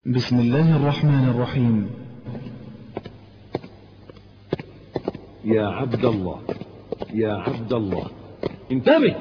بسم الله الرحمن الرحيم يا عبد الله يا عبد الله انتبه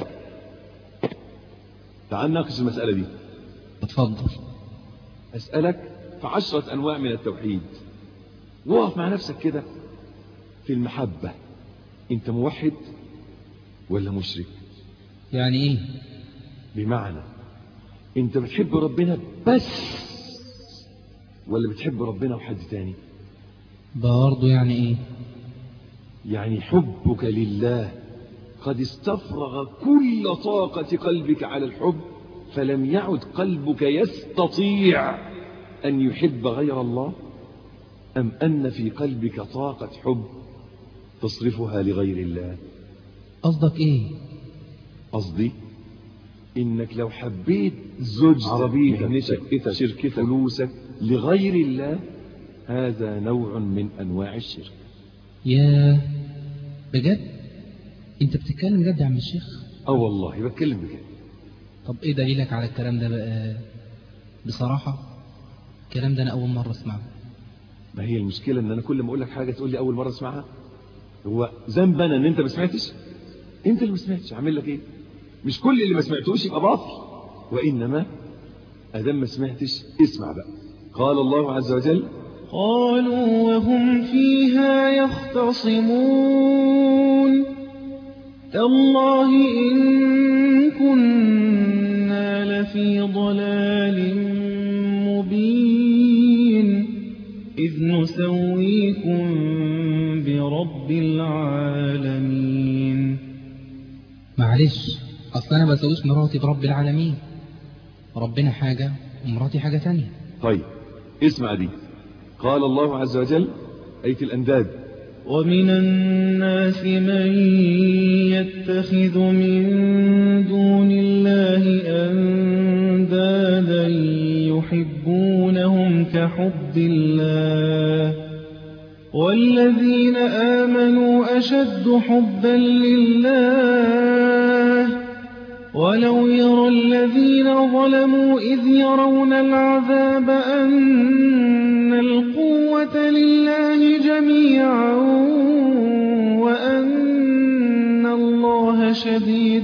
تعال ناقش المسألة دي اتفضل أسألك في عشرة أنواع من التوحيد وقف مع نفسك كده في المحبة أنت موحد ولا مشرك يعني ايه بمعنى أنت بتحب ربنا بس ولا بتحب ربنا وحد تاني برضه يعني ايه يعني حبك لله قد استفرغ كل طاقة قلبك على الحب فلم يعد قلبك يستطيع أن يحب غير الله أم أن في قلبك طاقة حب تصرفها لغير الله قصدك ايه قصدي إنك لو حبيت زوج عربيتك شقتك شركتك فلوسك لغير الله هذا نوع من أنواع الشرك يا بجد انت بتتكلم جد يا عم الشيخ أه والله بتكلم بجد طب ايه دليلك على الكلام ده بقى بصراحة الكلام ده انا اول مرة اسمعه ما هي المشكلة ان انا كل ما اقول لك حاجة تقول لي اول مرة اسمعها هو ذنب انا ان انت ما سمعتش انت اللي ما سمعتش اعمل لك ايه مش كل اللي ما سمعتوش يبقى باطل وانما ادام ما سمعتش اسمع بقى قال الله عز وجل قالوا وهم فيها يختصمون تالله إن كنا لفي ضلال مبين إذ نسويكم برب العالمين معلش اصل انا بسويش مراتي برب العالمين ربنا حاجة ومراتي حاجة تانية طيب اسمع دي قال الله عز وجل أية الأنداد ومن الناس من يتخذ من دون الله أندادا يحبونهم كحب الله والذين آمنوا أشد حبا لله ولو يرى الذين ظلموا إذ يرون العذاب أن القوة لله جميعا وأن الله شديد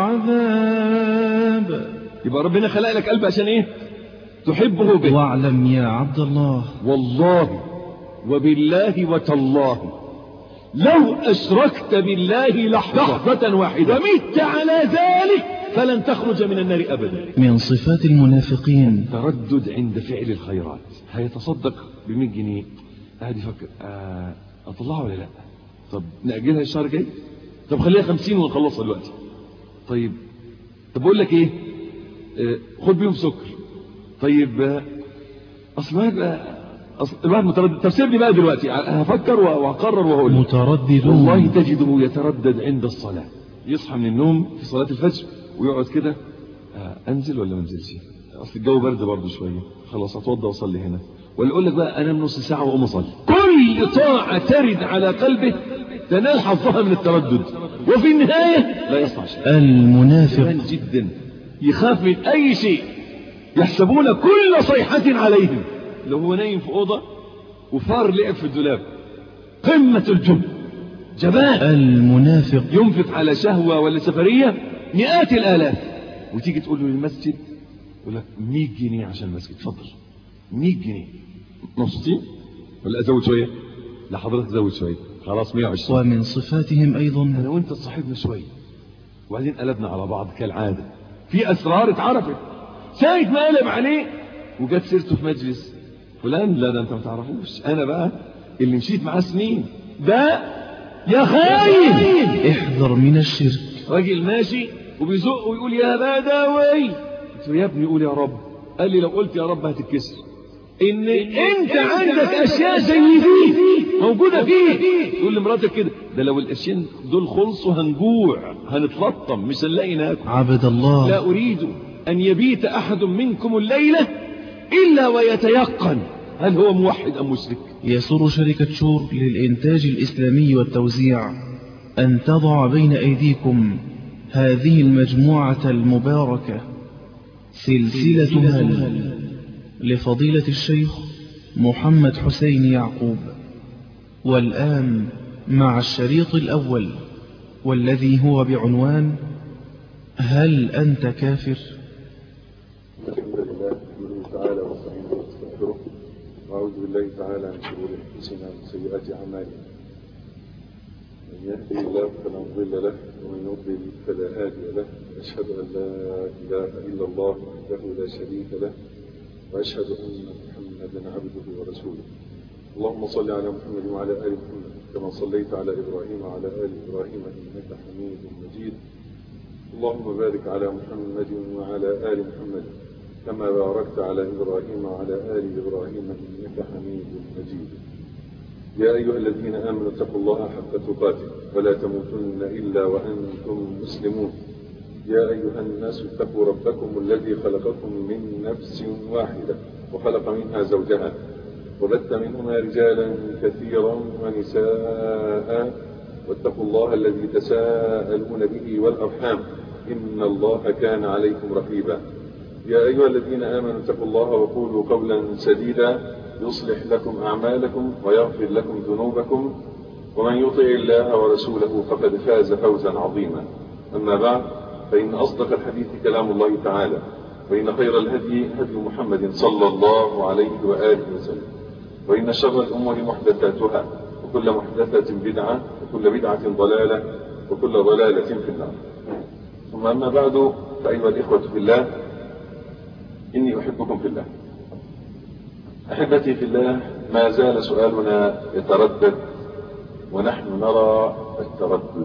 العذاب يبقى ربنا خلق لك قلب عشان ايه تحبه به واعلم يا عبد الله والله وبالله وتالله لو أشركت بالله لحظة واحدة ومت على ذلك فلن تخرج من النار أبدا من صفات المنافقين تردد عند فعل الخيرات هيتصدق ب 100 جنيه قاعد يفكر آه أطلعها ولا لا طب نأجلها الشهر الجاي طب خليها 50 ونخلصها دلوقتي طيب طب بقول لك ايه آه خد بيهم سكر طيب آه اصل الواحد بقى أصل الواحد متردد طب سيبني بقى دلوقتي هفكر وهقرر وهقول لك. مترددون والله تجده يتردد عند الصلاة يصحى من النوم في صلاة الفجر ويقعد كده آه، انزل ولا ما انزلش اصل الجو برد برضه شويه خلاص اتوضى واصلي هنا ولا اقول لك بقى انام نص ساعه واقوم اصلي كل طاعه ترد على قلبه تنال حظها من التردد وفي النهايه لا يصنع شيء المنافق جبان جدا يخاف من اي شيء يحسبون كل صيحه عليهم لو هو نايم في اوضه وفار لعب في الدولاب قمه الجبن جبان المنافق ينفق على شهوة ولا سفرية مئات الآلاف وتيجي تقول له للمسجد يقول لك 100 جنيه عشان المسجد اتفضل 100 جنيه مبسوطين ولا ازود شوية لا حضرتك زود شوية خلاص 120 ومن صفاتهم أيضا انا وانت تصاحبنا شوية وبعدين قلبنا على بعض كالعادة في اسرار اتعرفت ساعة ما قلب عليه وجت سيرته في مجلس فلان لا ده انت ما تعرفوش انا بقى اللي مشيت معاه سنين ده يا خاين احذر من الشرك راجل ماشي وبيزق ويقول يا بدوي قلت له يا ابني قول يا رب قال لي لو قلت يا رب هتتكسر ان انت عندك اشياء زي دي موجوده فيك تقول لمراتك كده ده لو الاشياء دول خلصوا هنجوع هنتلطم مش هنلاقي ناكل عبد لا الله اريد ان يبيت احد منكم الليله الا ويتيقن هل هو موحد ام مشرك يسر شركة شور للإنتاج الإسلامي والتوزيع أن تضع بين أيديكم هذه المجموعة المباركة سلسلة هل لفضيلة الشيخ محمد حسين يعقوب والآن مع الشريط الأول والذي هو بعنوان هل أنت كافر؟ الحمد لله نحمده تعالى ونستعينه ونستغفره ونعوذ بالله تعالى من شرور انفسنا ومن سيئات اعمالنا من يهده الله فلا مضل له ومن يضلل فلا هادي له اشهد ان لا اله الا الله وحده لا شريك له واشهد ان محمدا عبده ورسوله اللهم صل على محمد وعلى ال محمد كما صليت على ابراهيم وعلى ال ابراهيم انك حميد مجيد اللهم بارك على محمد وعلى آل محمد كما باركت على إبراهيم وعلى آل إبراهيم إنك حميد مجيد يا أيها الذين آمنوا اتقوا الله حق تقاته ولا تموتن إلا وأنتم مسلمون يا أيها الناس اتقوا ربكم الذي خلقكم من نفس واحدة وخلق منها زوجها وبث منهما رجالا كثيرا ونساء واتقوا الله الذي تساءلون به والأرحام إن الله كان عليكم رقيبا يا أيها الذين آمنوا اتقوا الله وقولوا قولا سديدا يصلح لكم أعمالكم ويغفر لكم ذنوبكم ومن يطع الله ورسوله فقد فاز فوزا عظيما أما بعد فإن أصدق الحديث كلام الله تعالى وإن خير الهدي هدي محمد صلى الله عليه وآله وسلم وإن شر الأمور محدثاتها وكل محدثة بدعة وكل بدعة ضلالة وكل ضلالة في النار ثم أما بعد فأيها الإخوة في الله إني أحبكم في الله أحبتي في الله ما زال سؤالنا يتردد ونحن نرى التردد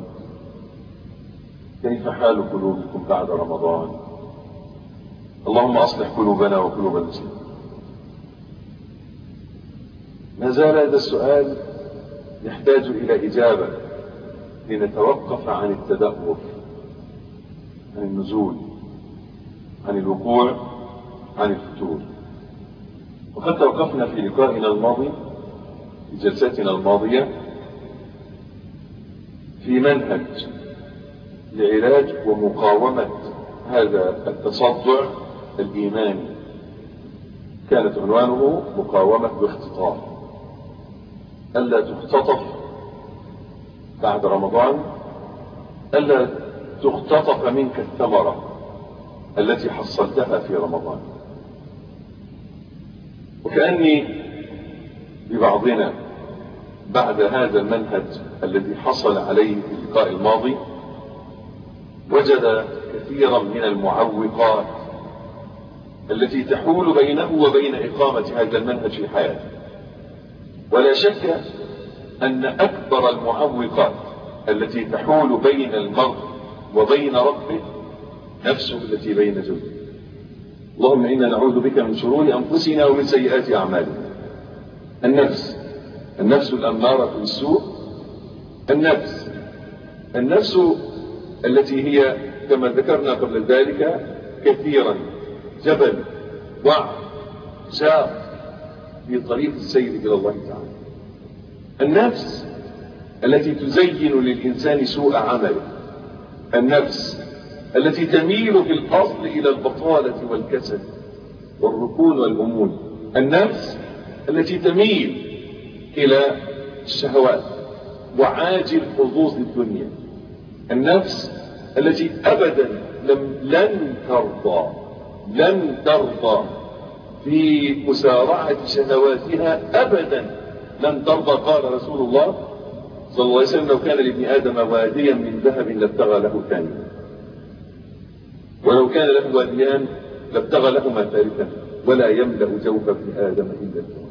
كيف حال قلوبكم بعد رمضان اللهم أصلح قلوبنا وقلوب المسلمين ما زال هذا السؤال يحتاج إلى إجابة لنتوقف عن التدهور عن النزول عن الوقوع عن الفتور وقد توقفنا في لقائنا الماضي في جلستنا الماضية في منهج لعلاج ومقاومة هذا التصدع الإيماني كانت عنوانه مقاومة باختطاف ألا تختطف بعد رمضان ألا تختطف منك الثمرة التي حصلتها في رمضان وكأني ببعضنا بعد هذا المنهج الذي حصل عليه في اللقاء الماضي وجد كثيرا من المعوقات التي تحول بينه وبين إقامة هذا المنهج في حياته ولا شك أن أكبر المعوقات التي تحول بين المرء وبين ربه نفسه التي بين جنبه اللهم إنا نعوذ بك من شرور أنفسنا ومن سيئات أعمالنا النفس النفس الأمارة بالسوء النفس النفس التي هي كما ذكرنا قبل ذلك كثيرا جبل وعر شاق في طريق السير إلى الله تعالى النفس التي تزين للإنسان سوء عمله النفس التي تميل في الأصل إلى البطالة والكسل والركون والأمول النفس التي تميل إلى الشهوات وعاجل حظوظ الدنيا النفس التي أبدا لم لن ترضى لن ترضى في مسارعة شهواتها أبدا لن ترضى قال رسول الله صلى الله عليه وسلم لو كان لابن آدم واديا من ذهب لابتغى له ثانيا ولو كان له واديان لابتغى لهما ثالثا ولا يملأ جوف ابن آدم إلا التراب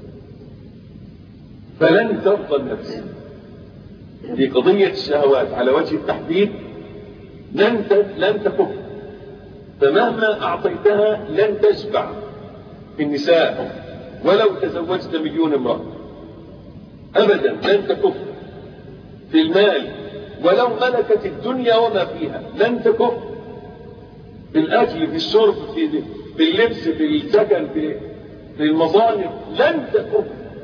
فلن ترضى النفس في قضية الشهوات على وجه التحديد لن لن تكف فمهما أعطيتها لن تشبع في النساء ولو تزوجت مليون امرأة أبدا لن تكف في المال ولو ملكت الدنيا وما فيها لن تكف في الأكل في الشرب في, في اللبس في السكن في, في المظاهر لن تكف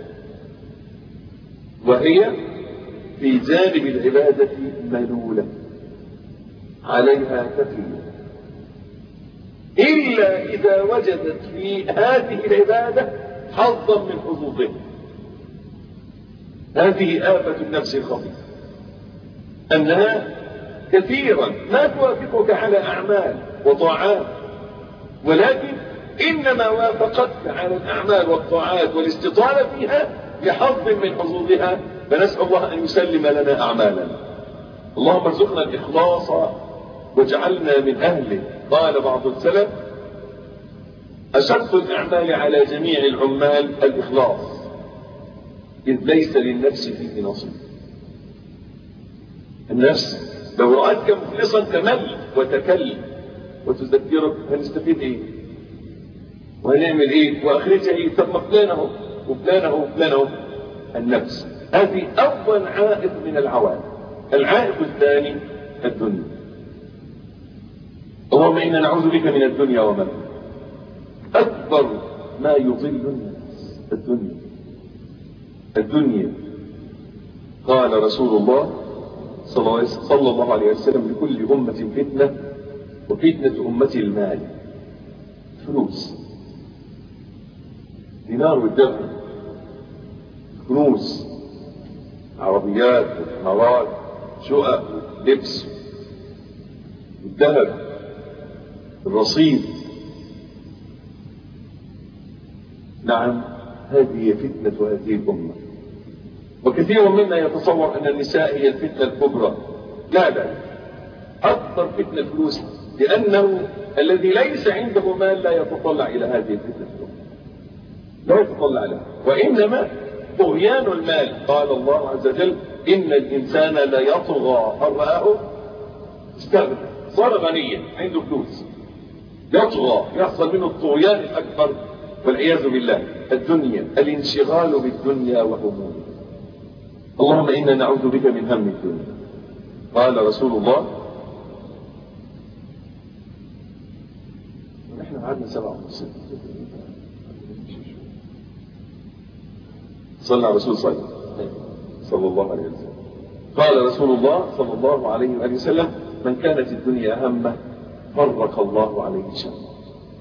وهي في جانب العبادة ملولة عليها كثير إلا إذا وجدت في هذه العبادة حظا من حظوظه هذه آفة النفس الخطيرة أنها كثيرا ما توافقك على أعمال وطاعات ولكن إنما وافقتك على الأعمال والطاعات والاستطالة فيها لحظ من حظوظها فنسأل الله أن يسلم لنا أعمالنا اللهم ارزقنا الإخلاص واجعلنا من أهله قال بعض السلف أشد الأعمال على جميع العمال الإخلاص إذ ليس للنفس فيه نصيب النفس لو رأتك مخلصا تمل وتكل وتذكرك هنستفيد ايه وهنعمل ايه واخرتها ايه طب ما فلانه وفلانه وفلانه النفس هذه اول عائق من العوائق العائق الثاني الدنيا اللهم انا نعوذ بك من الدنيا وما اكبر ما يضل الناس الدنيا الدنيا قال رسول الله صلى الله عليه وسلم لكل أمة فتنة وفتنة أمتي المال فلوس دينار والدرهم كنوز عربيات وعمارات شقق لبس الذهب الرصيد نعم هذه فتنة هذه الأمة وكثير منا يتصور أن النساء هي الفتنة الكبرى لا لا أكثر فتنة الفلوس لأنه الذي ليس عنده مال لا يتطلع إلى هذه الفتنة لا يتطلع لها وإنما طغيان المال قال الله عز وجل إن الإنسان لا يطغى أن رآه استغنى صار غنيا عنده فلوس يطغى يحصل منه الطغيان الأكبر والعياذ بالله الدنيا الانشغال بالدنيا وهمومها اللهم إنا نعوذ بك من هم الدنيا قال رسول الله نحن قعدنا سبعة ونص صلى على رسول صلى صلى الله عليه وسلم قال رسول الله صلى الله عليه وآله وسلم من كانت الدنيا همه فرق الله عليه شمه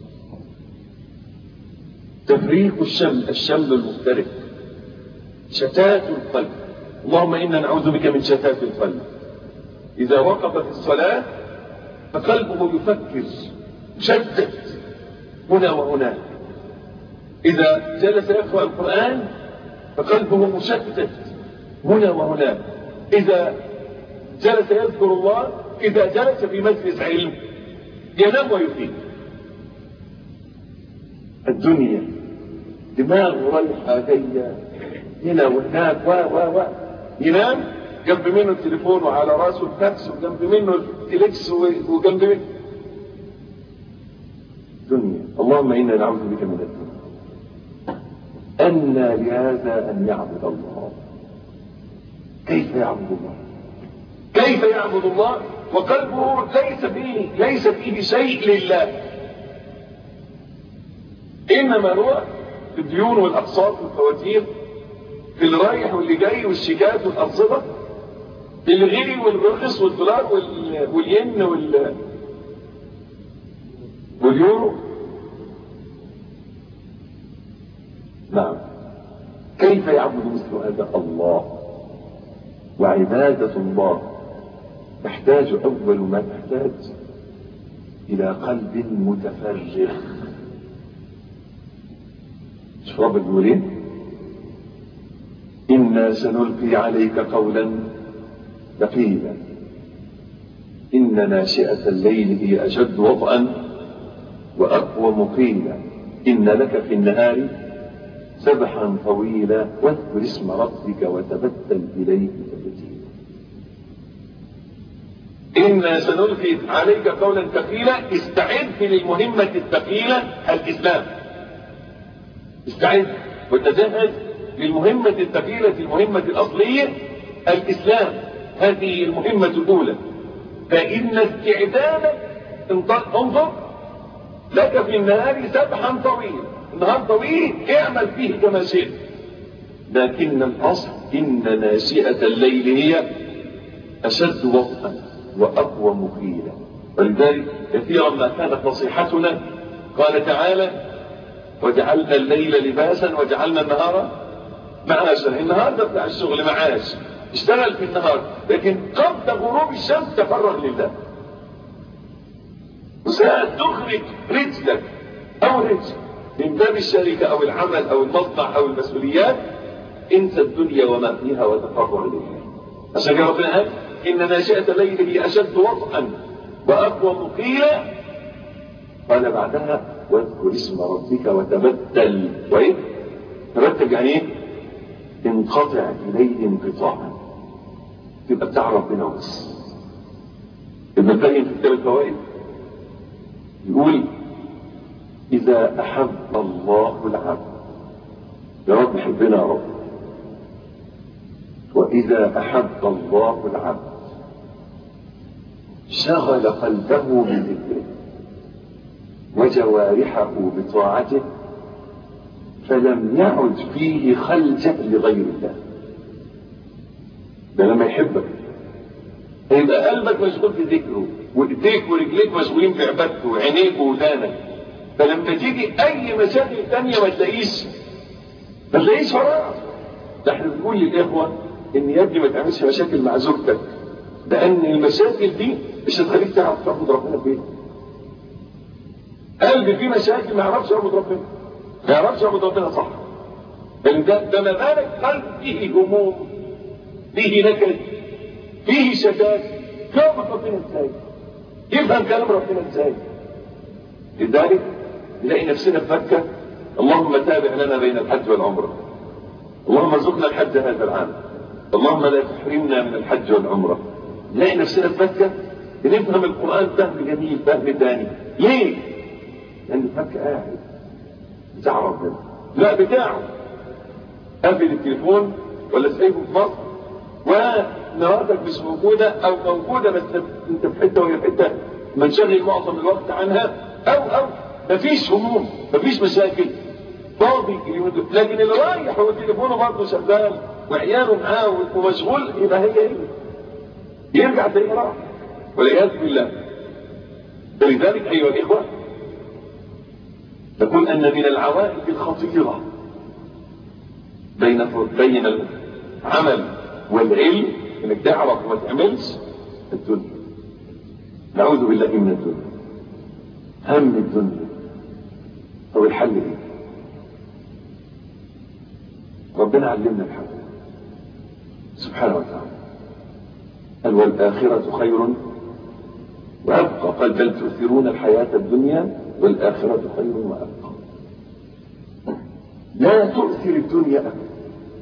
تفريق الشمل الشمل المفترق شتات القلب اللهم إنا نعوذ بك من شتات القلب إذا وقف في الصلاة فقلبه يفكر مشتت هنا وهناك إذا جلس يقرأ القرآن فقلبه مشتت هنا وهناك إذا جلس يذكر الله إذا جلس في مجلس علم ينام ويفيد الدنيا دماغ رايحة جاية هنا وهناك و و و ينام جنب منه التليفون وعلى راسه الفاكس وجنب منه التليكس وجنب منه دنيا اللهم انا نعوذ بك من الدنيا أن لهذا أن يعبد الله كيف يعبد الله كيف يعبد الله وقلبه ليس فيه ليس فيه شيء لله إنما هو في الديون والأقساط والفواتير في اللي رايح واللي جاي والشيكات والأرصدة في الغلي والرخص والدولار وال... والين وال... واليورو نعم كيف يعبد مثل هذا الله وعبادة الله تحتاج أول ما تحتاج إلى قلب متفرغ شوف ربك بيقول ايه إنا سنلقي عليك قولا ثقيلا إن ناشئة الليل هي أشد وطئا وأقوى مقيلا إن لك في النهار سبحا طويلا واذكر اسم ربك وتبتل إليه تبتيلا إنا سنلقي عليك قولا ثقيلا استعد للمهمة الثقيلة الإسلام استعد وتجهز للمهمة الثقيلة المهمة الأصلية الإسلام هذه المهمة الأولى فإن استعدادك انظر لك في النهار سبحا طويلا النهار طويل اعمل فيه كما شئت لكن الأصل إن ناشئة الليل هي أشد وطئا وأقوى مقيلا ولذلك كثيرا ما كانت نصيحتنا قال تعالى وجعلنا الليل لباسا وجعلنا النهار معاشا النهار ده بتاع الشغل معاش اشتغل في النهار لكن قبل غروب الشمس تفرغ لله وساعة تخرج رزقك او رزق من باب الشركة او العمل او المصنع او المسؤوليات انسى الدنيا وما فيها وتفرغ لله عشان كده ربنا قال ان ناشئة الليل هي اشد وطئا واقوى مقيلا قال بعدها واذكر اسم ربك وتبتل وايه تبتل يعني ايه انقطع اليه انقطاعا تبقى بتاع ربنا بس ابن القيم في كتاب الفوائد يقول اذا احب الله العبد يا رب حبنا يا رب واذا احب الله العبد شغل قلبه بذكره وجوارحه بطاعته فلم يعد فيه خلجة لغير الله ده لما يحبك هيبقى قلبك مشغول في ذكره وايديك ورجليك مشغولين في عبادته وعينيك وودانك فلما تيجي اي مشاكل تانية ما تلاقيش ما تلاقيش فراغ ده احنا بنقول للاخوه ان يا ابني ما تعملش مشاكل مع زوجتك لان المشاكل دي مش هتخليك تعرف تعبد ربنا فين قلبي فيه مشاكل ما يعرفش يعبد ربنا ما يعرفش يعبد ربنا صح بل ده ده ما بالك قلب فيه هموم فيه نكد فيه شتات يعبد ربنا ازاي يفهم كلام ربنا ازاي لذلك نلاقي نفسنا في مكه اللهم تابع لنا بين الحج والعمره اللهم ارزقنا الحج هذا العام اللهم لا تحرمنا من الحج والعمره نلاقي نفسنا في مكه بنفهم القران فهم جميل فهم ثاني ليه؟ لان في مكه قاعد بتاع ربنا لا بتاعه قافل التليفون ولا سايبه في مصر ونواتك مش موجوده او موجوده بس انت في حته وهي في حته منشغل معظم الوقت عنها او او مفيش هموم مفيش مشاكل فاضي اليومين دول لكن اللي رايح هو تليفونه برضه شغال وعياله معاه ومشغول يبقى هي هي يرجع تلاقيه راح والعياذ بالله فلذلك ايها الاخوه نقول ان من العوائد الخطيره بين بين العمل والعلم انك تعرف وما تعملش الدنيا نعوذ بالله من الدنيا هم الدنيا طب الحل ايه ربنا علمنا الحل سبحانه وتعالى قال والآخرة خير وأبقى قال بل تؤثرون الحياة الدنيا والآخرة خير وأبقى لا تؤثر الدنيا أبدا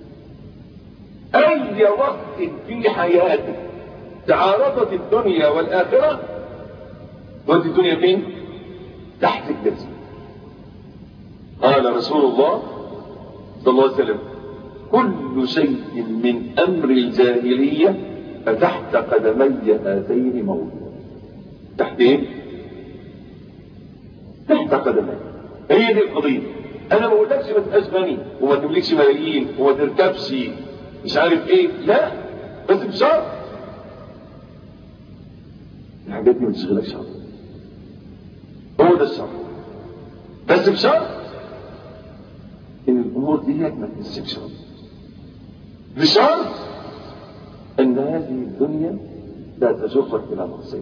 أي وقت في حياتك تعارضت الدنيا والآخرة ودي الدنيا فين؟ تحت الجسم قال رسول الله صلى الله عليه وسلم كل شيء من أمر الجاهلية فتحت قدمي هاتين موضوع تحت ايه؟ تحت قدمي هي دي القضية انا ما بقولكش ما تبقاش غني وما تملكش ملايين وما تركبش مش عارف ايه لا بس بشرط الحاجات دي ما تشغلكش هو ده الشرط بس بشرط ان الامور دي ما تمسكش ربنا بشرط ان هذه الدنيا لا تجرك الى معصيه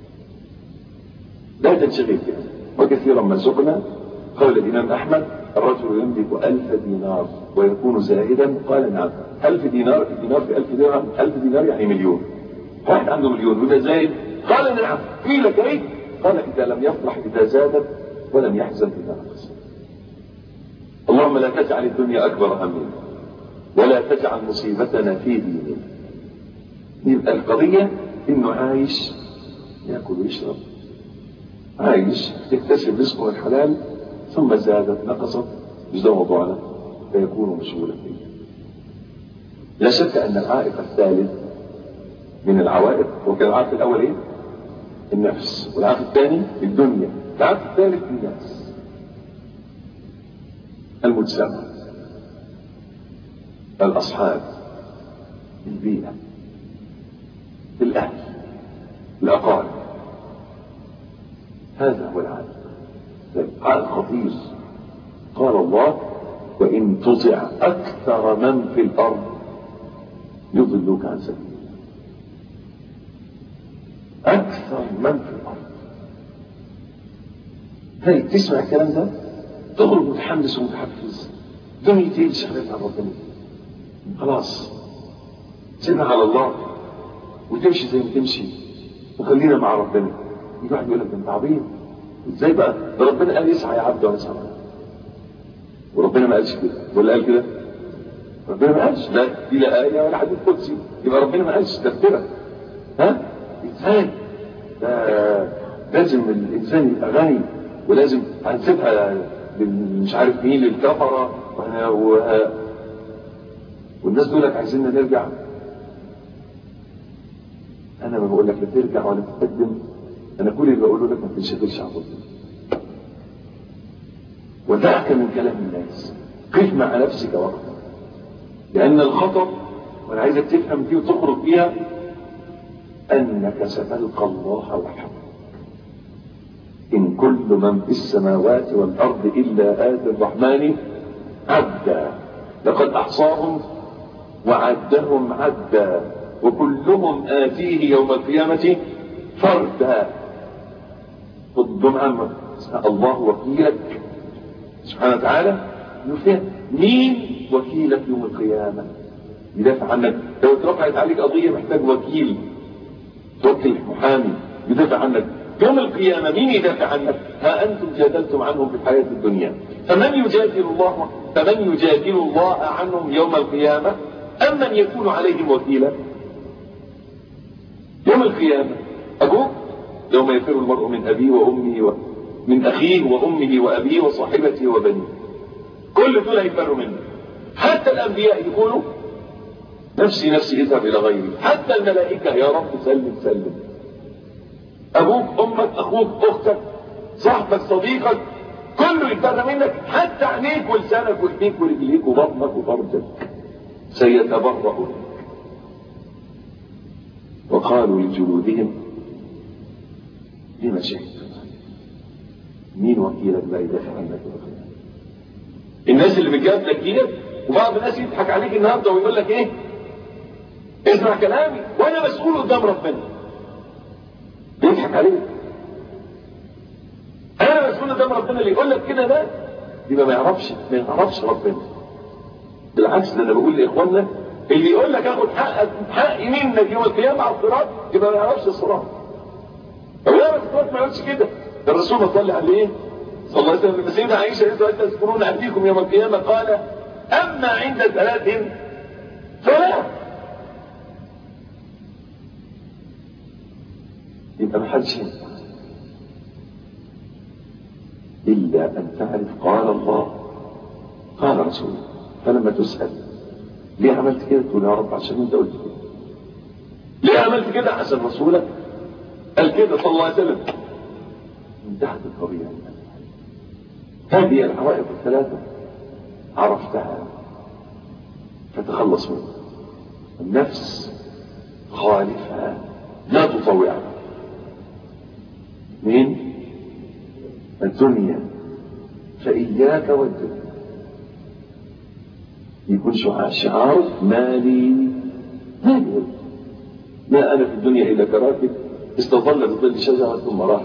لا تنشغل بها وكثيرا ما سقنا قول الامام احمد الرجل يملك ألف دينار ويكون زاهدا قال نعم ألف دينار الدينار في ألف درهم ألف دينار يعني مليون واحد عنده مليون وده زاهد قال نعم قيل كيف قال إذا لم يفرح إذا زادت ولم يحزن إذا نقص اللهم لا تجعل الدنيا أكبر همنا ولا تجعل مصيبتنا في ديننا يبقى القضية إنه عايش يأكل ويشرب عايش يكتسب رزقه الحلال ثم زادت نقصت مش ده موضوعنا فيكون مشغولا فيه لا شك أن العائق الثالث من العوائق وكان العائق الأول إيه؟ النفس والعائق الثاني الدنيا العائق الثالث الناس المجتمع الأصحاب البيئة الأهل الأقارب هذا هو العدل عدل خطير قال الله وإن تطع أكثر من في الأرض يضلوك عن سبيل أكثر من في الأرض هاي تسمع الكلام ده تخرج متحمس ومتحفز دنيتين شغلت على ربنا خلاص سيبها على الله وتمشي زي ما تمشي وخلينا مع ربنا يجي واحد يقول لك انت عبيط ازاي بقى ده ربنا قال يسعى يا عبد وانا اسعى وربنا ما قالش كده ولا قال كده ربنا ما قالش لا دي لا آية ولا حديث قدسي يبقى ربنا ما قالش ده افترى ها ازاي ده لازم الانسان يبقى غني ولازم هنسيبها مش عارف مين للكفرة و... والناس دول لك عايزيننا نرجع انا ما بقول لك لا ترجع ولا تتقدم انا كل اللي بقوله لك ما تنشغلش عن ربنا ودعك من كلام الناس قف مع نفسك وقتا لان الخطر وانا عايزك تفهم دي وتخرج بيها انك ستلقى الله وحده إن كل من في السماوات والأرض إلا آتي الرحمن عبدا لقد أحصاهم وعدهم عدا وكلهم آتيه يوم القيامة فردا خد جمعة الله وكيلك سبحانه وتعالى يفهم مين وكيلك يوم القيامة يدافع عنك لو اترفعت عليك قضية محتاج وكيل توكل محامي يدافع عنك يوم القيامة مين يدافع عنك ها أنتم جادلتم عنهم في الحياة الدنيا فمن يجادل الله فمن يجادل الله عنهم يوم القيامة أم من يكون عليهم وكيلا يوم القيامة أبوك يوم يفر المرء من أبيه وأمه و... من أخيه وأمه وأبيه وصاحبته وبنيه كل دول هيفروا منه حتى الأنبياء يقولوا نفسي نفسي اذهب إلى غيري حتى الملائكة يا رب سلم سلم ابوك امك اخوك اختك صاحبك صديقك كله يتبرى منك حتى عينيك ولسانك وايديك ورجليك وبطنك وفرجك سيتبرأ منك وقالوا لجلودهم لما شهدتم مين وكيلك بقى يدافع عنك الناس اللي بتجادلك دي وبعض الناس يضحك عليك النهارده ويقول لك ايه اسمع كلامي وانا مسؤول قدام ربنا بيضحك عليك انا مسؤول قدام ربنا اللي يقول لك كده ده يبقى ما يعرفش ما يعرفش ربنا بالعكس ده انا بقول لاخواننا اللي يقول لك اخد حقك حق منك يوم القيامه على الصراط يبقى ما يعرفش الصراط لو يعرف الصراط ما يعرفش كده ده الرسول صلى عليه صلى الله عليه وسلم لما سيدنا عائشه قالت له تذكرون اهديكم يوم القيامه قال اما عند ثلاث فلا يبقى ما حدش ينفع إلا أن تعرف قال الله قال رسوله فلما تسأل ليه عملت كده تقول يا رب عشان انت قلت كده ليه عملت كده عشان رسولك قال كده صلى الله عليه وسلم انتهت القضية هذه الحوائط الثلاثة عرفتها فتخلص منها النفس خالفها لا تطوعها من الدنيا فإياك والدنيا يكون شعار مالي مالي ما أنا في الدنيا إلا كراكب استظل بظل شجرة ثم راح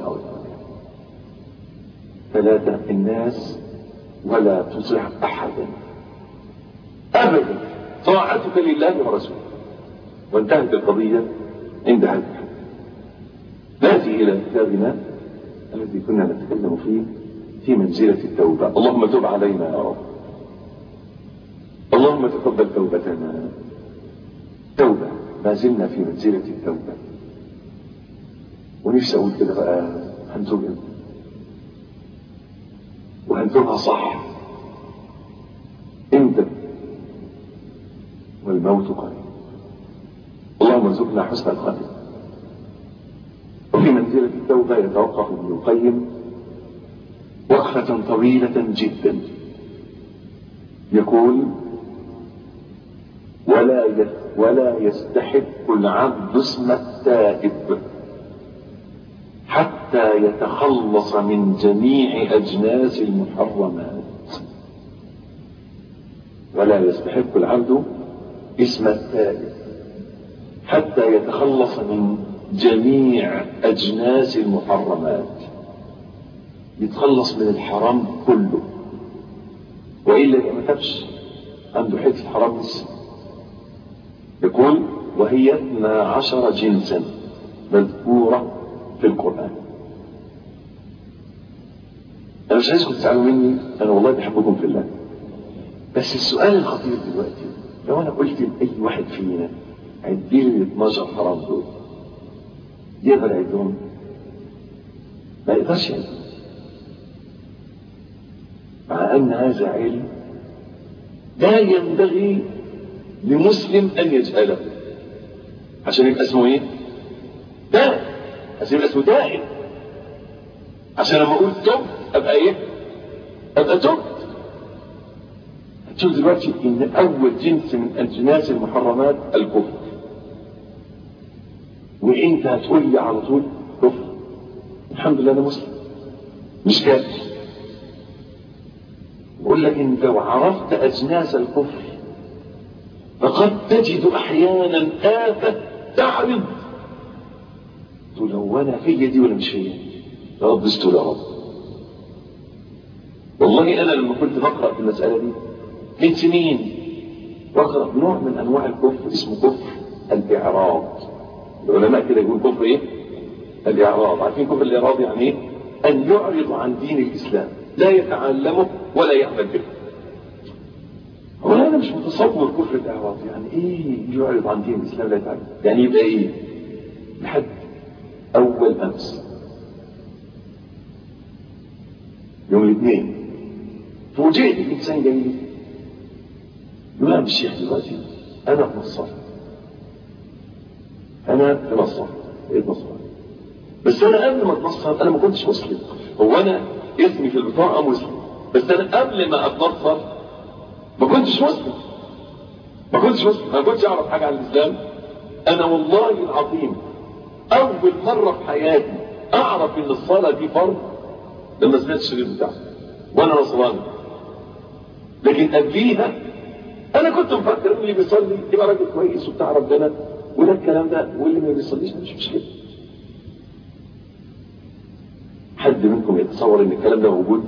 ثلاثة الناس ولا تطع أحدا أبدا طاعتك لله ورسوله وانتهت القضية عند هذا الحد نأتي إلى كتابنا الذي كنا نتكلم فيه في منزلة التوبة اللهم تب علينا يا رب اللهم تقبل توبتنا توبة ما زلنا في منزلة التوبة ونفسي أقول كده بقى هنتوب وهنتوبها صح امتى والموت قريب اللهم ارزقنا حسن الخاتمه وفي منزلة التوبة يتوقف ابن القيم وقفة طويلة جدا يقول ولا ولا يستحق العبد اسم التائب حتى حتى يتخلص من جميع أجناس المحرمات ولا يستحق العبد اسم التائب حتى يتخلص من جميع أجناس المحرمات يتخلص من الحرام كله وإلا ما تبش عنده حته حرام لسه يقول وهي 12 جنسا مذكورة في القرآن أنا مش عايزكم تزعلوا مني أنا والله بحبكم في الله بس السؤال الخطير دلوقتي لو أنا قلت لأي واحد فينا عدي لي ال 12 حرام دول يقدر يعدهم ما يقدرش يعدهم مع أن هذا علم لا ينبغي لمسلم أن يجهله عشان يبقى اسمه ايه؟ دائم عشان يبقى اسمه دائم عشان لما اقول تب ابقى ايه؟ ابقى تبت هتشوف دلوقتي ان اول جنس من اجناس المحرمات الكفر وانت هتقول لي على طول كفر الحمد لله انا مسلم مش كافر بقول لك انت لو عرفت اجناس الكفر فقد تجد احيانا آفة تعرض تقول هو انا فيا دي ولا مش فيا يا رب استر يا رب والله انا لما كنت بقرا في المساله دي من سنين بقرا نوع من انواع الكفر اسمه كفر الاعراض العلماء كده يقول كفر ايه الاعراض عارفين كفر الاعراض يعني ايه ان يعرض عن دين الاسلام لا يتعلمه ولا يعمل به هو انا مش متصور كفر الاعراض يعني ايه يعرض عن دين الاسلام لا يتعلم يعني يبقى ايه لحد اول امس يوم الاثنين فوجئت بانسان جميل يقول يا الشيخ دلوقتي انا في مصر انا في مصر ايه مصر بس انا قبل ما اتنصر انا ما كنتش مسلم هو انا اسمي في البطاقه مسلم بس انا قبل ما اتنصر ما كنتش مسلم ما كنتش مسلم ما كنتش اعرف حاجه عن الاسلام انا والله العظيم اول مره في حياتي اعرف ان الصلاه دي فرض لما سمعت الشريط بتاعه وانا نصراني لكن قبليها انا كنت مفكر ان اللي بيصلي يبقى راجل كويس وبتاع ربنا وده الكلام ده واللي ما بيصليش مش مشكله حد منكم يتصور ان الكلام ده موجود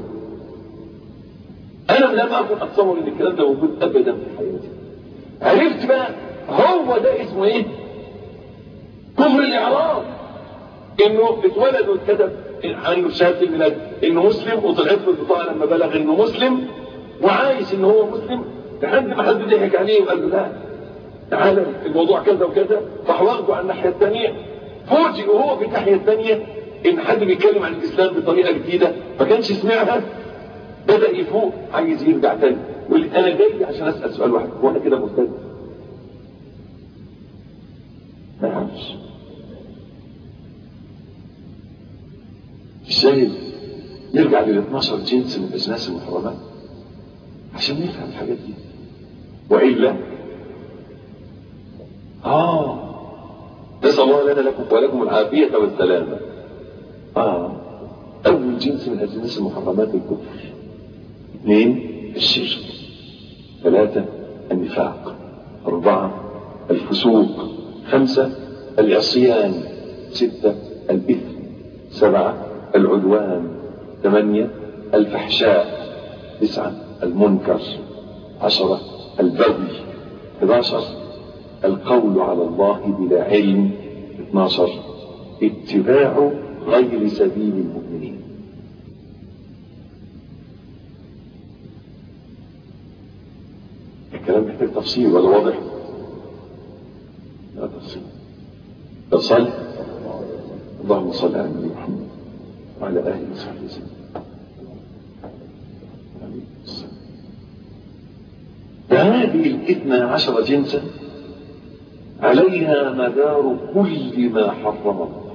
انا لم اكن اتصور ان الكلام ده موجود ابدا في حياتي عرفت بقى هو ده اسمه ايه كفر الاعراض انه اتولد واتكتب عنه شهاده الميلاد انه مسلم وطلعت له البطاقه لما بلغ انه مسلم وعايش ان هو مسلم لحد ما حد ضحك عليه وقال له لا تعالى الموضوع كذا وكذا راح واخده على الناحيه الثانيه فوجئ وهو في الناحيه الثانيه ان حد بيتكلم عن الاسلام بطريقه جديده ما كانش سمعها بدا يفوق عايز يرجع تاني يقول لي انا جاي عشان اسال سؤال واحد هو انا كده مرتد ما يعرفش الشاهد يرجع لل 12 جنس من اجناس المحرمات عشان نفهم الحاجات دي والا اه نسال الله لنا لكم ولكم العافيه والسلامه اه اول جنس من اجناس المحرمات الكفر اثنين الشرك ثلاثه النفاق اربعه الفسوق خمسه العصيان سته الاثم سبعه العدوان ثمانيه الفحشاء تسعه المنكر عشره البغي 11 القول على الله بلا علم 12 اتباع غير سبيل المؤمنين الكلام محتاج تفصيل ولا واضح لا تفصيل تصل اللهم صل على النبي محمد وعلى اله وصحبه وسلم فهذه الاثنى عشر جنسا عليها مدار كل ما حرم الله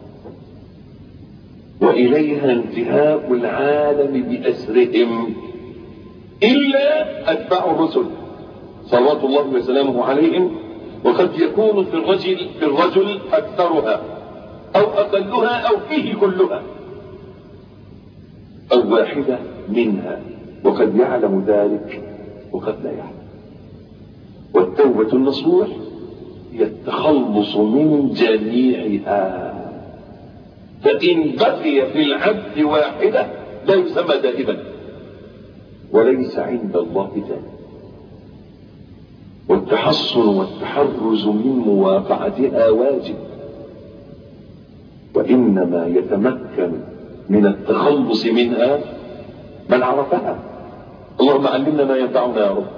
وإليها انتهاء العالم بأسرهم إلا أتباع الرسل صلوات الله وسلامه عليهم وقد يكون في الرجل في الرجل أكثرها أو أقلها أو فيه كلها أو واحدة منها وقد يعلم ذلك وقد لا يعلم والتوبة النصوح هي التخلص من جميعها فإن بقي في العبد واحدة لا يسمى دائما وليس عند الله ذلك والتحصن والتحرز من مواقعتها واجب وإنما يتمكن من التخلص منها من عرفها اللهم علمنا ما ينفعنا يا رب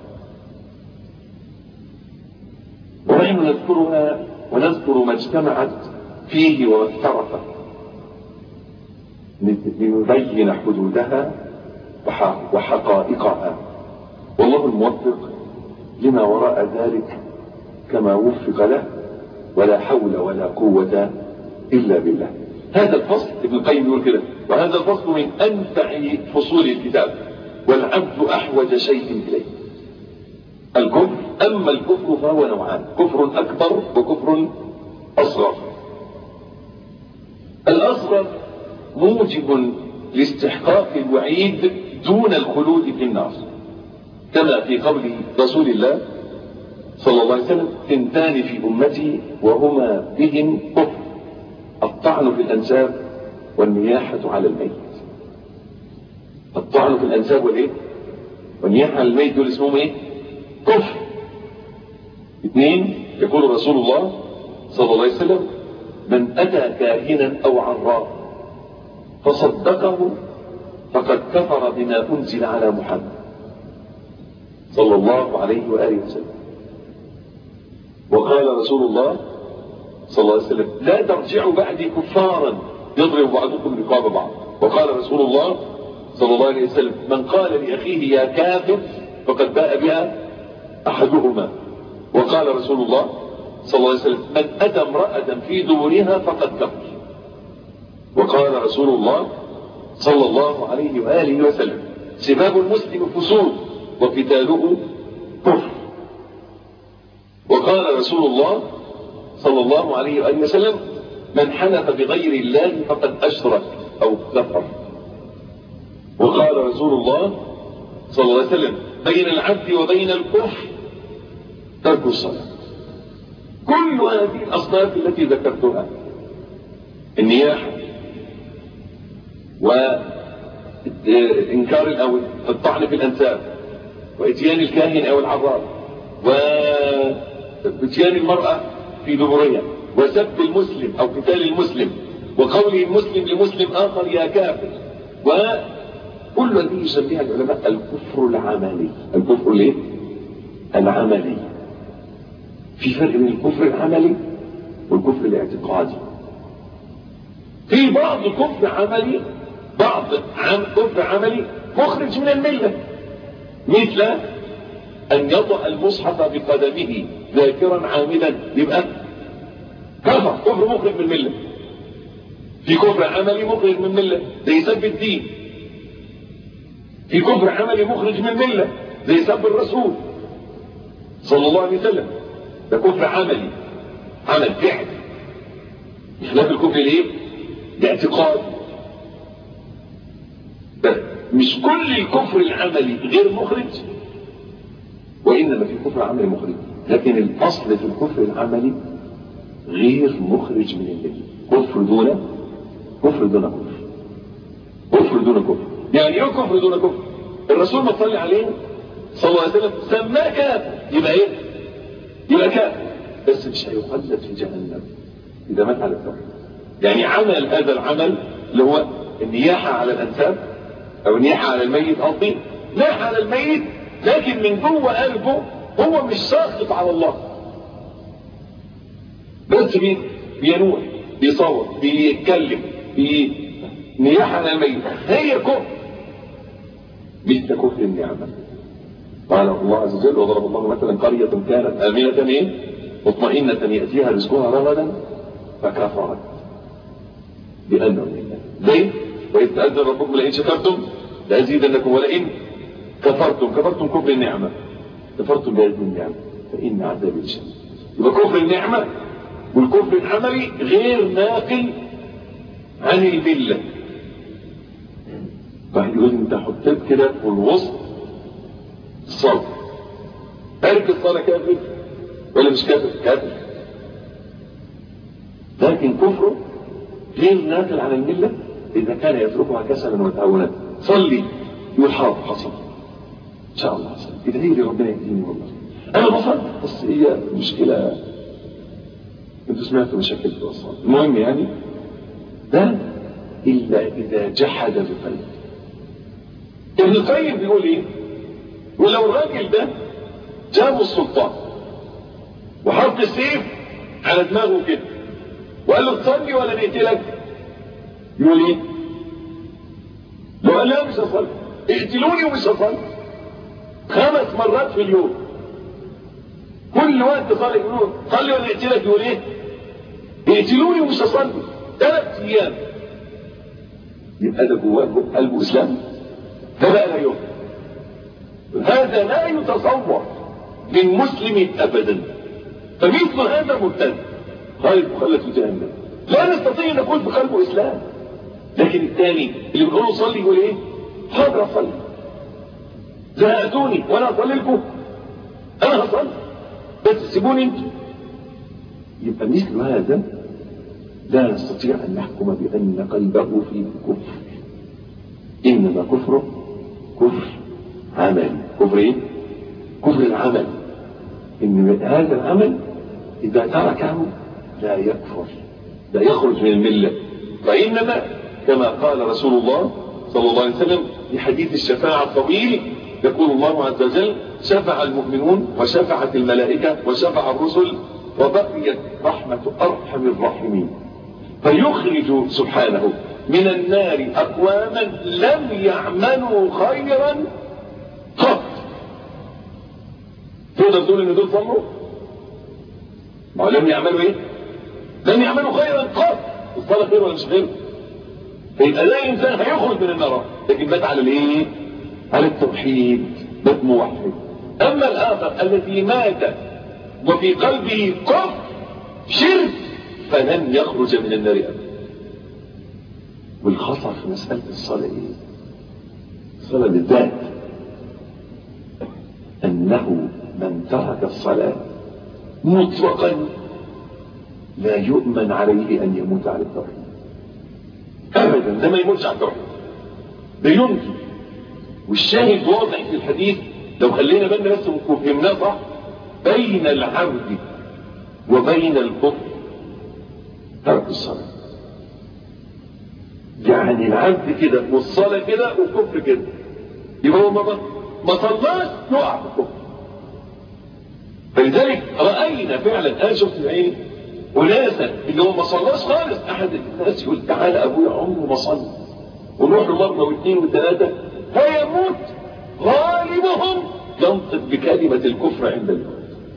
ونحن نذكرها ونذكر ما اجتمعت فيه وما افترقت لنبين حدودها وحقائقها والله الموفق لما وراء ذلك كما وفق له ولا حول ولا قوة إلا بالله هذا الفصل ابن القيم يقول كده وهذا الفصل من أنفع فصول الكتاب والعبد أحوج شيء إليه الكفر أما الكفر فهو نوعان كفر أكبر وكفر أصغر الأصغر موجب لاستحقاق الوعيد دون الخلود في النار كما في قول رسول الله صلى الله عليه وسلم اثنتان في أمتي وهما بهم كفر الطعن في الأنساب والنياحة على الميت الطعن في الأنساب والإيه؟ والنياحة على الميت دول اسمهم إيه؟ كفر اثنين يقول رسول الله صلى الله عليه وسلم من أتى كاهنا أو عراف فصدقه فقد كفر بما أنزل على محمد صلى الله عليه وآله وسلم وقال رسول الله صلى الله عليه وسلم لا ترجعوا بعدي كفارا يضرب بعضكم رقاب بعض وقال رسول الله صلى الله عليه وسلم من قال لأخيه يا كافر فقد باء بها أحدهما وقال رسول الله صلى الله عليه وسلم من أتى امرأة في دورها فقد كفر وقال رسول الله صلى الله عليه وآله وسلم سباب المسلم فسوق وقتاله كفر وقال رسول الله صلى الله عليه وآله وسلم من حلف بغير الله فقد أشرك أو كفر وقال رسول الله صلى الله عليه وسلم بين العبد وبين الكفر ترك الصلاة كل هذه الأصناف التي ذكرتها النياحة وإنكار أو الطعن في الأنساب وإتيان الكاهن أو العراف وإتيان المرأة في دبرها وسب المسلم أو قتال المسلم وقول المسلم لمسلم آخر يا كافر وكل هذه يسميها العلماء الكفر العملي الكفر ليه؟ العملي في فرق بين الكفر العملي والكفر الاعتقادي في بعض كفر عملي بعض عم كفر عملي مخرج من المله مثل أن يضع المصحف بقدمه ذاكرا عامدا يبقى كفر كفر مخرج من الملة في كفر عملي مخرج من الملة زي سب الدين في كفر عملي مخرج من الملة زي سب الرسول صلى الله عليه وسلم ده كفر عملي عمل فعل بخلاف الكفر الايه؟ الاعتقاد مش كل الكفر العملي غير مخرج وإنما في كفر عملي مخرج لكن الأصل في الكفر العملي غير مخرج من الملة كفر دون كفر دون كفر كفر دون كفر يعني ايه كفر دون كفر الرسول ما صلى عليه صلى الله عليه وسلم سماه كافر يبقى ايه يبقى كافر بس مش هيخلد في جهنم اذا مات على التوحيد يعني عمل هذا العمل اللي هو النياحة على الأنساب أو النياحة على الميت قصدي ناح على الميت لكن من جوه قلبه هو مش ساخط على الله بس مين بينوح بيصور بيتكلم بنياحة على الميت هي كفر مثل كفر النعمة قال الله عز وجل وضرب الله مثلا قرية كانت آمنة ايه مطمئنة يأتيها رزقها رغدا فكفرت بأنه لله ليه؟ وإذ تأذن ربكم لئن شكرتم لأزيدنكم ولئن كفرتم كفرتم كفر النعمة كفرتم بهذه النعمة فإن عذابي شديد يبقى كفر النعمة والكفر العملي غير ناقل عن الملة واحد يقول انت حطيت كده في الوسط الصلاة تارك الصلاة كافر ولا مش كافر؟ كافر لكن كفره غير ناقل عن الملة إذا كان يتركها كسلا وتهاونا صلي يقول حاضر حصل إن شاء الله حصل ادعي لي ربنا يهديني والله أنا بصلي بس هي مشكلة أنتوا سمعتوا مشاكل في الصلاة المهم يعني ده إلا إذا جحد بقلبه ابن القيم بيقول إيه؟ ولو الراجل ده جابه السلطان وحط السيف على دماغه كده وقال له تصلي ولا نقتلك يقول ايه لو قال لا مش هصلي اقتلوني ومش هصلي خمس مرات في اليوم كل وقت صلي يقول صلي ولا اقتلك يقول ايه اقتلوني ومش هصلي ثلاث ايام يبقى ده جواه قلبه اسلام ده بقى لا يوم هذا لا يتصور من مسلم ابدا فمثل هذا مرتد خالد مخلد في جهنم لا نستطيع ان نقول في قلبه اسلام لكن الثاني اللي بنقول له صلي يقول ايه حاضر اصلي زهقتوني وانا اصلي لكم انا هصلي بس سيبوني انتوا يبقى مثل هذا لا نستطيع ان نحكم بان قلبه فيه كفر انما كفره كفر عملي كفر ايه كفر العمل ان هذا العمل اذا تركه لا يكفر لا يخرج من المله وانما كما قال رسول الله صلى الله عليه وسلم في حديث الشفاعه الطويل يقول الله عز وجل شفع المؤمنون وشفعت الملائكه وشفع الرسل وبقيت رحمه ارحم الراحمين فيخرج سبحانه من النار اقواما لم يعملوا خيرا قط تقدر تقول ان دول صلوا ما هو لم يعملوا ايه لم يعملوا خيرا قط الصلاه خير ولا مش خير فيبقى ده انسان هيخرج من النار لكن مات على الايه على التوحيد مات موحد اما الاخر الذي مات وفي قلبه كفر شرك فلن يخرج من النار ابدا والخطر في مساله الصلاه ايه الصلاه بالذات انه من ترك الصلاه مطلقا لا يؤمن عليه ان يموت على التوحيد ابدا ده ما يموتش على التوحيد ده ينفي والشاهد واضح في الحديث لو خلينا بالنا بس وفهمناه صح بين العبد وبين الكفر ترك الصلاه يعني العبد كده والصلاه كده والكفر كده يبقى هو ما ما صلاش يقع في الكفر فلذلك راينا فعلا انا شفت بعيني وناسا اللي هو ما صلاش خالص احد الناس يقول تعالى ابويا عمره ما صلى ونروح له مره واثنين وثلاثه هيموت غالبهم ينطق بكلمه الكفر عند الموت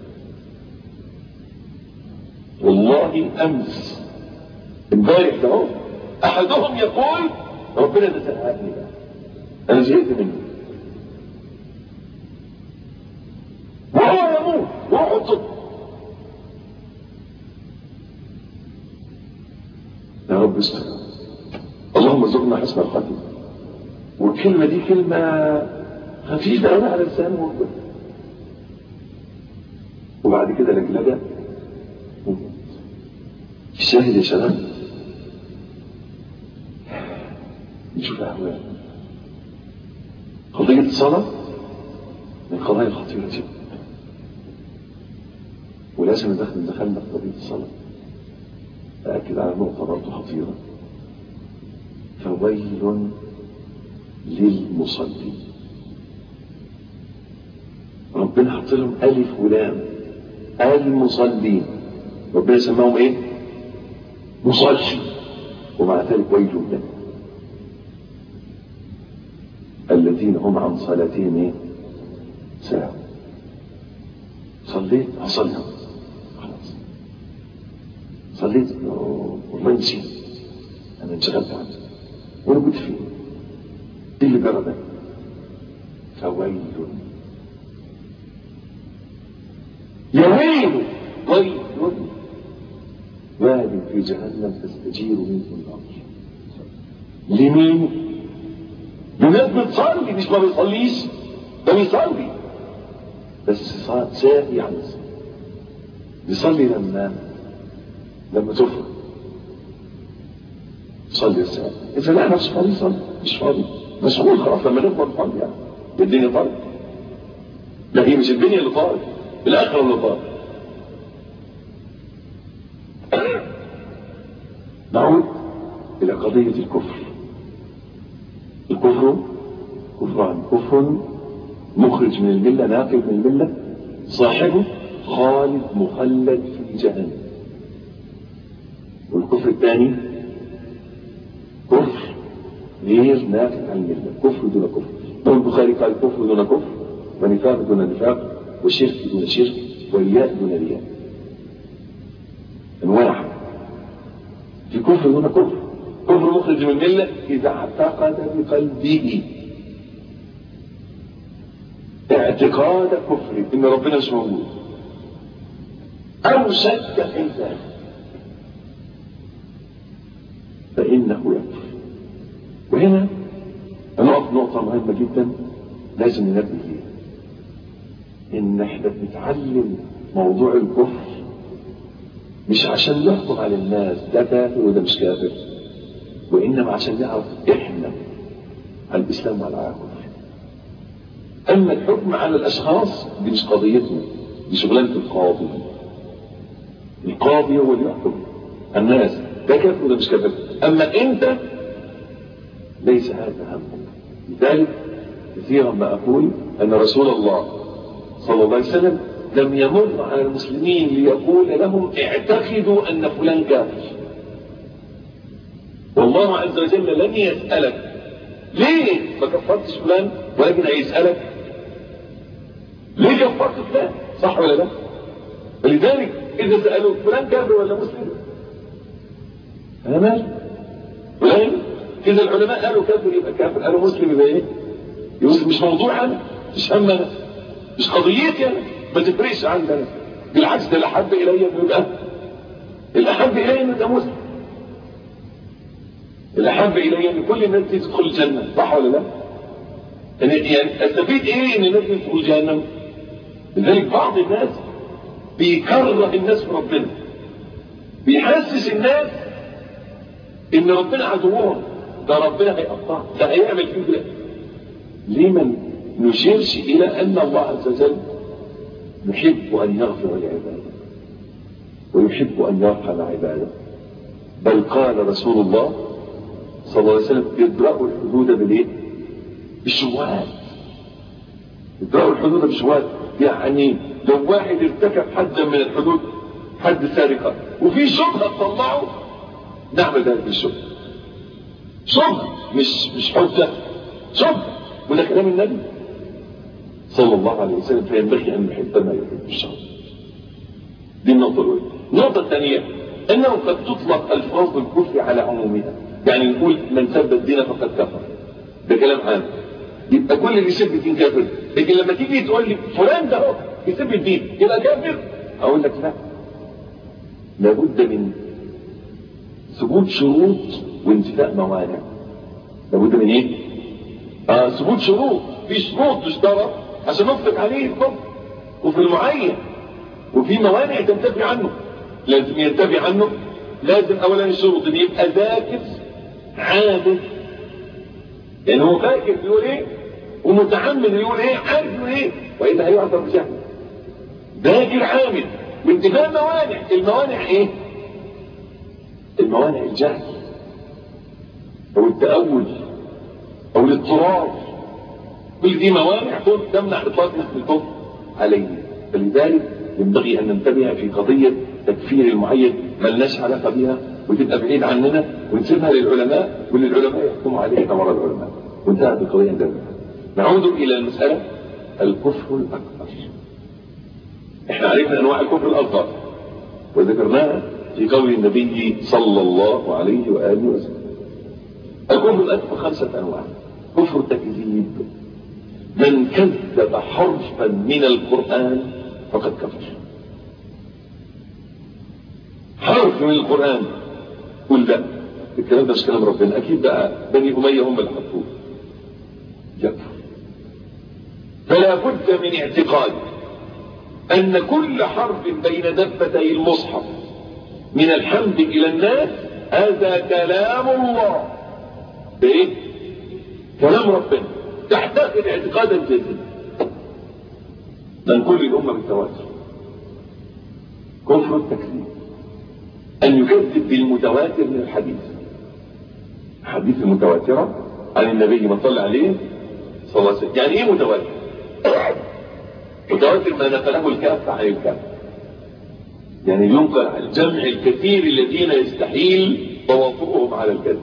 والله امس امبارح ده هو احدهم يقول ربنا ده زهقني بقى انا زهقت منه وهو يموت وهو صدق يا رب استر اللهم ارزقنا حسن الخاتمه والكلمه دي كلمه خفيفه قوي على لسان والله وبعد كده لجلجه الشاهد يا شباب نشوف اهوال قضيه الصلاه من القضايا الخطيره جدا ولازم ندخل دخلنا في قضيه الصلاه أأكد على نقطة برضه خطيرة فويل للمصلين ربنا حط لهم ألف ولام المصلين ربنا سماهم إيه؟ مصلي ومع ذلك ويل لهم الذين هم عن صلاتهم إيه؟ ساهون صليت أصلي خلاص صليت والله نسيت انا انشغلت عنه وانا كنت فين ايه اللي جرى ده فويل يا ويل ويل في جهنم تستجير منه النار لمين؟ لناس بتصلي مش ما بيصليش ده بيصلي بس صار ساهي عن الصلاة بيصلي لما لما تفرق صلي الساعة إذا لا نفسه فاضي صلي مش فاضي مشغول خلاص لما نفضل فاضي يعني الدنيا طارت لا هي مش الدنيا اللي طارت الآخرة اللي طارت نعود إلى قضية الكفر الكفر كفران كفر مخرج من الملة ناقل من الملة صاحبه خالد مخلد في جهنم والكفر الثاني كفر غير ناقل عن الملة كفر دون كفر الإمام البخاري قال كفر دون كفر ونفاق دون نفاق وشرك دون شرك ورياء دون رياء انواع في كفر دون كفر كفر مخرج من الملة إذا اعتقد بقلبه اعتقاد كفر إن ربنا مش موجود أو شك في ذلك فإنه يكفر وهنا هنقف نقطة مهمة جدا لازم ننبه ليها إن إحنا بنتعلم موضوع الكفر مش عشان نحكم على الناس ده كافر وده مش كافر وإنما عشان نعرف إحنا على الإسلام وعلى الكفر أما الحكم على الأشخاص دي مش قضيتنا دي شغلانة القاضي القاضي هو اللي يحكم الناس ده كافر وده مش كافر أما أنت ليس هذا همك لذلك كثيرا ما أقول أن رسول الله صلى الله عليه وسلم لم يمر على المسلمين ليقول لهم اعتقدوا أن فلان كافر والله عز وجل لن يسألك ليه ما كفرتش فلان ولكن هيسألك ليه كفرت فلان صح ولا لا فلذلك إذا سألوا فلان كافر ولا مسلم أنا مالي فلان إذا العلماء قالوا كافر يبقى كافر قالوا مسلم يبقى إيه يبقى مش موضوع أنا مش هم أنا مش قضيتي أنا ما تفرقش عندنا بالعكس ده الأحب إلي إنه يبقى الأحب إلي إنه يبقى مسلم الأحب إلي أن كل الناس تدخل الجنة صح ولا لا؟ يعني يعني استفيد إيه إن الناس تدخل جهنم؟ لذلك بعض الناس بيكره الناس في ربنا بيحسس الناس إن ربنا عدوهم ده ربنا هيقطع ده هيعمل فيه ده ليه ما نشيرش إلى أن الله عز وجل يحب أن يغفر لعباده ويحب أن يرحم عباده بل قال رسول الله صلى الله عليه وسلم يدرأوا الحدود بالايه؟ بالشبهات يدرأوا الحدود بالشبهات يعني لو واحد ارتكب حدا من الحدود حد سرقة وفي شبهة تطلعه نعمل ذلك بالشبهة شبهة مش مش حجة شبهة وده كلام النبي صلى الله عليه وسلم فينبغي ان نحب ما يحب الشر دي النقطة الأولى النقطة الثانية أنه قد تطلق ألفاظ الكفر على عمومها يعني نقول من سب الدين فقد كفر ده كلام عام يبقى كل اللي يسب الدين كافر لكن لما تيجي تقول لي فلان ده هو يسب الدين يبقى كافر اقول لك لا لابد من ثبوت شروط وانتفاء موانع لابد من ايه؟ آه ثبوت شروط في شروط تشترط عشان نطلق عليه الكفر وفي المعين وفي موانع تنتفي عنه لازم ينتفي عنه لازم اولا الشروط ان يبقى ذاكر عابد يعني هو فاكر يقول ايه ومتحمل يقول ايه عارف يقول ايه والا هيعذر بجهل ذاكر عامل وانتفاء موانع الموانع ايه الموانع الجهل او التأول او الاضطرار كل دي موانع تمنع اطلاق اسم الكفر عليه فلذلك ينبغي ان ننتبه في قضيه تكفير المعين ملناش علاقه بها وتبقى بعيد عننا ونسيبها للعلماء واللي العلماء يحكموا عليها كما العلماء وانتهت القضيه عندنا نعود الى المساله الكفر الاكبر احنا عرفنا انواع الكفر الاصغر وذكرناها في قول النبي صلى الله عليه واله وسلم الكفر الاكبر خمسه انواع كفر تكذيب من كذب حرفا من القران فقد كفر حرف من القرآن قل لا الكلام ده مش كلام ربنا أكيد بقى بني أمية هم اللي حطوه يكفر فلا بد من اعتقاد أن كل حرف بين دفتي المصحف من الحمد إلى الناس هذا كلام الله إيه؟ كلام ربنا تحتاج اعتقادا جدا من كل الأمة بالتواتر كفر التكذيب أن يكذب بالمتواتر من الحديث الحديث المتواترة عن النبي ما صلى عليه صلى الله عليه وسلم يعني ايه متواتر متواتر ما نقله الكافة عن الكافة يعني ينقل عن الجمع الكثير الذين يستحيل تواطؤهم على الكذب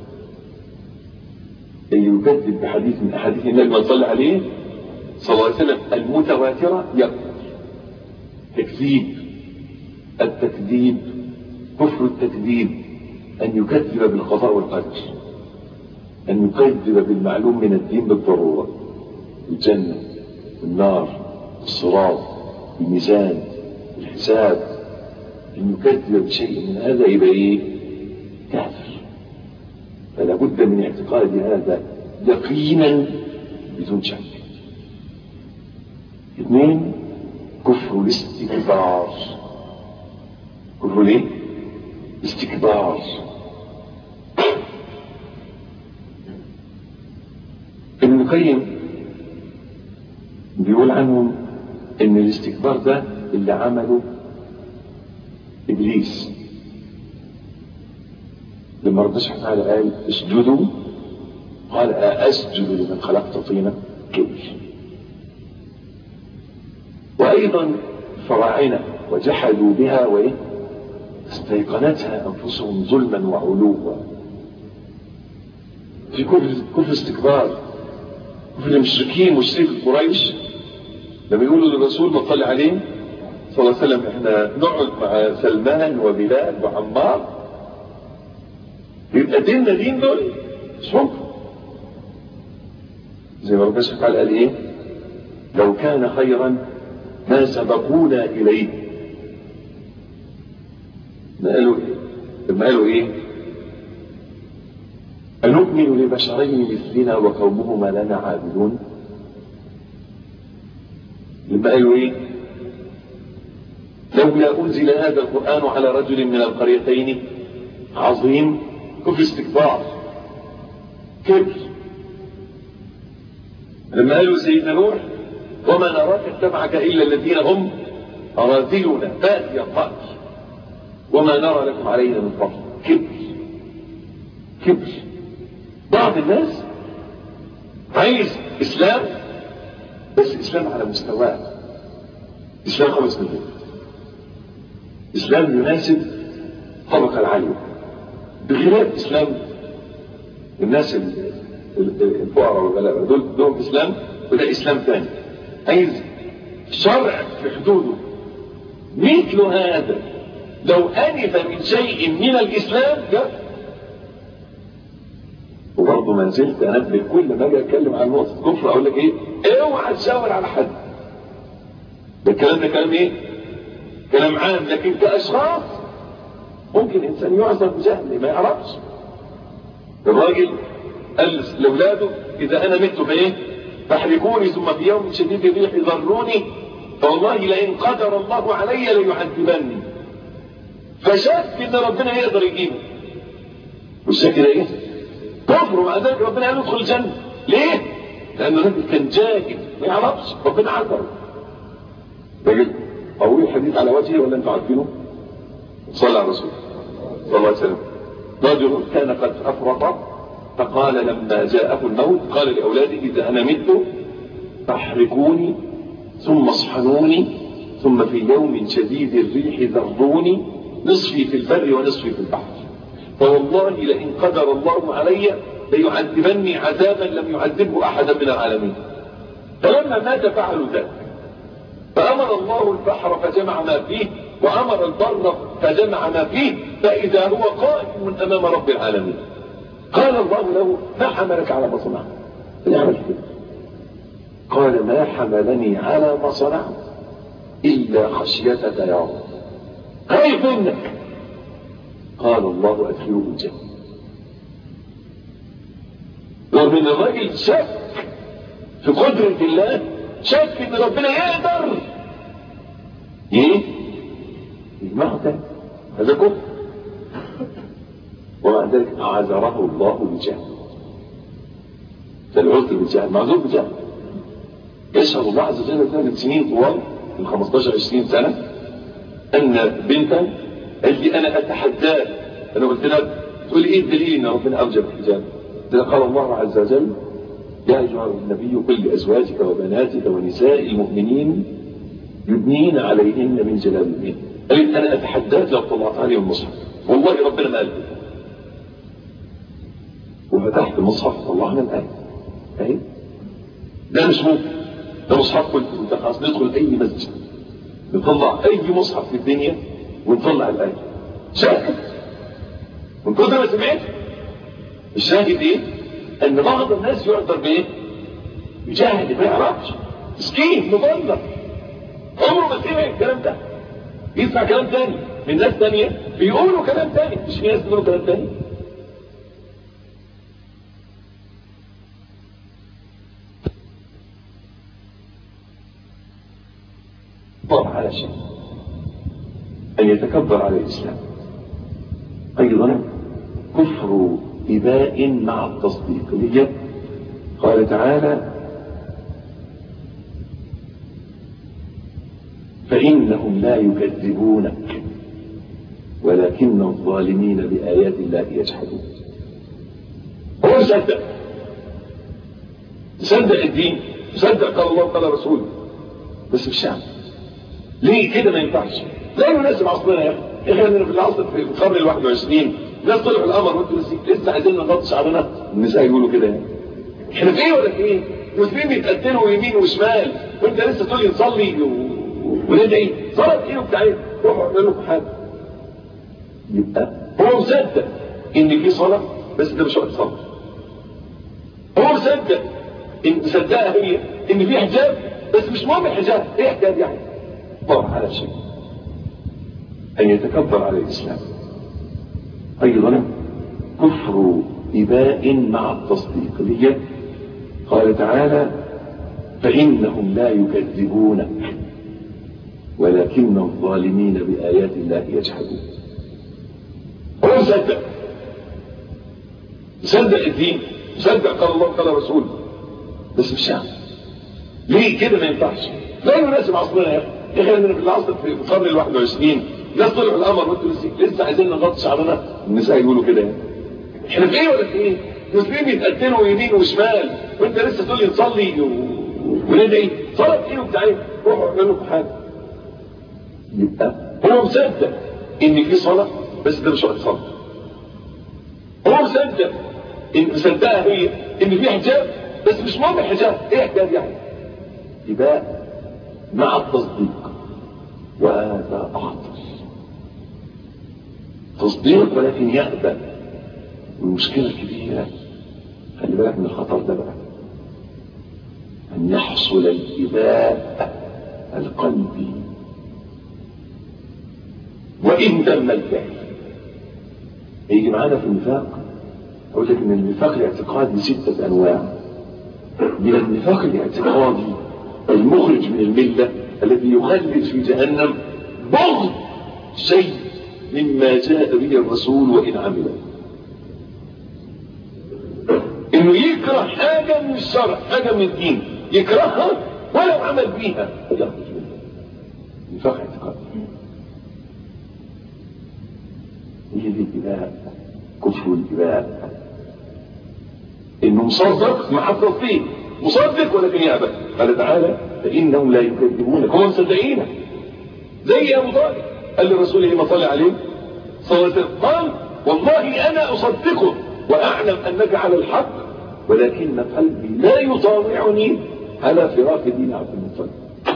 أن يكذب بحديث من أحاديث النبي من صلى عليه صلى الله عليه وسلم المتواترة يكفر تكذيب التكذيب كفر التكذيب أن يكذب بالقضاء والقدر أن يكذب بالمعلوم من الدين بالضرورة الجنة النار الصراط الميزان الحساب أن يكذب بشيء من هذا يبقى إيه؟ كافر فلا بد من اعتقاد هذا يقينا بدون شك اثنين كفر الاستكبار كفر الايه؟ استكبار ابن القيم بيقول عنهم ان الاستكبار ده اللي عمله ابليس لما ربنا سبحانه وتعالى قال اسجدوا قال أسجد لمن خلقت طينا كبر وأيضا فراعنة وجحدوا بها وإيه استيقنتها أنفسهم ظلما وعلوا في كفر كفر استكبار كفر المشركين مشركي قريش لما يقولوا للرسول ما صلى عليه صلى الله عليه وسلم احنا نقعد مع سلمان وبلال وعمار يبقى ديننا دين دول مش ممكن زي ما ربنا سبحانه قال ايه لو كان خيرا ما سبقونا اليه ما قالوا ايه لما قالوا ايه أنؤمن لبشرين مثلنا وقومهما لنا عابدون لما قالوا ايه لولا أنزل هذا القرآن على رجل من القريتين عظيم كفر استكبار كبر لما قالوا سيدنا نوح وما نراك اتبعك الا الذين هم اراذلنا بادي الراي وما نرى لكم علينا من فضل كبر كبر بعض الناس عايز اسلام بس اسلام على مستواه اسلام خمس مليون اسلام يناسب الطبقه العاليه بخلاف اسلام الناس الفقراء والغلابه دول دول اسلام وده اسلام ثاني عايز شرع في حدوده مثل هذا لو انف من شيء من الاسلام كفر وبرضه ما زلت انبه كل ما اجي اتكلم عن نقطه كفر اقول لك ايه؟ اوعى تشاور على حد. ده الكلام ده كلام ايه؟ كلام عام لكن كاشخاص ممكن انسان يعذر بجهل ما يعرفش الراجل قال لاولاده اذا انا مت بايه فاحرقوني ثم في يوم شديد الريح ذروني فوالله لئن قدر الله علي ليعذبني فشك ان ربنا يقدر يجيبه والشك ده ايه كفر ومع ذلك ربنا قال له ادخل الجنه ليه لان الراجل كان جاهل ما يعرفش ربنا عذره راجل اقول الحديث على وجهه ولا انتوا عارفينه صلى على الرسول صلى الله عليه وسلم رجل كان قد افرط فقال لما جاءه الموت قال لاولاده اذا انا مت فاحرقوني ثم اصحنوني ثم في يوم شديد الريح ذروني نصفي في البر ونصفي في البحر فوالله لئن قدر الله علي ليعذبني عذابا لم يعذبه احدا من العالمين فلما مات فعلوا ذلك فامر الله البحر فجمع ما فيه وامر البر فجمع ما فيه فاذا هو قائم امام رب العالمين قال الله له ما حملك على ما صنعت يعمل كده قال ما حملني على ما صنعت الا خشيتك يا رب خايف منك قال الله أدخلوه الجنة رغم ان الراجل شك في قدرة الله شك ان ربنا يقدر ايه يجمعه تاني هذا كفر ومع ذلك عذره الله بجهل فالعذر بجهل معذور بجهل يشهد الله عز وجل ثلاث سنين طوال من 15 20 سنة أن بنتا قال لي أنا أتحداك أنا قلت لك تقول لي إيه الدليل إن ربنا أوجب الحجاب؟ قال الله عز وجل يا أيها النبي قل لأزواجك وبناتك ونساء المؤمنين يدنين عليهن من جلابيبهن قال أنا أتحداك لو طلعت عليهم المصحف والله ربنا ما قال وفتحت المصحف طلعنا الآية أهي ده مش ممكن ده مصحف قلت انت خلاص ندخل أي مسجد نطلع أي مصحف في الدنيا ونطلع الآية شاهد من كتر ما سمعت الشاهد ايه ان بعض الناس يعذر بايه بجهل ما يعرفش مسكين مضلل عمره ما سمع الكلام ده يسمع كلام تاني من ناس تانية بيقولوا كلام تاني مش في ناس بيقولوا كلام تاني طبعا على شيء أن يتكبر على الإسلام أيضا كفر إباء مع التصديق ليه قال تعالى فإنهم لا يكذبونك ولكن الظالمين بآيات الله يجحدون هو صدق صدق الدين صدق قال الله قال رسوله بس مش شعب ليه كده ما ينفعش لا يناسب عصرنا يا اخي احنا في العصر في القرن ال 21 ناس طلعوا القمر وانتوا لسه عايزين نغطي شعرنا النساء يقولوا كده يعني احنا في ايه ولا في ايه؟ مسلمين بيتقتلوا يمين وشمال وانت لسه تقول لي نصلي و... وندعي صلاه ايه وبتاع ايه؟ روحوا اعملوا لكم حاجه يبقى هو مصدق ان في صلاه بس ده مش وقت صلاه هو مصدق ان مصدقها هي ان في حجاب بس مش مهم الحجاب ايه حجاب يعني؟ طبعا على شيء ان يتكبر على الاسلام أيضا كفر إباء مع التصديق ليه قال تعالى فإنهم لا يكذبونك ولكن الظالمين بآيات الله يجحدون هو مصدق مصدق الدين مصدق قال الله قال رسوله بس مش شعب ليه كده ما ينفعش لا يناسب عصرنا يا اخي احنا في العصر في القرن ال 21 ناس طلعوا القمر وانتوا لسه عايزين نغطي شعرنا النساء يقولوا كده يعني احنا في ايه ولا في ايه؟ مسلمين بيتقتلوا يمين وشمال وانت لسه تقول لي نصلي و... وندعي صلاه ايه وبتاع ايه؟ روحوا اعملوا لكم حاجه يبقى هو مصدق ان في صلاه بس ده مش وقت صلاه هو مصدق ان مصدقها هي ان في حجاب بس مش مهم الحجاب ايه حجاب يعني؟ يبقى مع التصديق وهذا أخطر تصديق ولكن يأبى والمشكلة الكبيرة خلي بالك من الخطر ده بقى أن يحصل الإباء القلبي وإن تم الفعل يجي معانا في النفاق أقول لك إن النفاق الاعتقادي ستة أنواع من النفاق الاعتقادي المخرج من الملة الذي يخلد في جهنم بغض شيء مما جاء به الرسول وإن عمله انه يكره حاجة من الشرع حاجة من الدين يكرهها ولو عمل بيها يخرج منها نفاق اعتقاد هي دي الإباء كفر الإباء انه مصدق مع التصديق مصدق ولكن يأبى قال تعالى فإنهم لا يكذبونك هم مصدقينك زي أبو طالب قال لرسوله ما صلى عليه صلى الله عليه وسلم قال والله أنا أصدقك وأعلم أنك على الحق ولكن قلبي لا يطاوعني على فراق دين عبد المطلب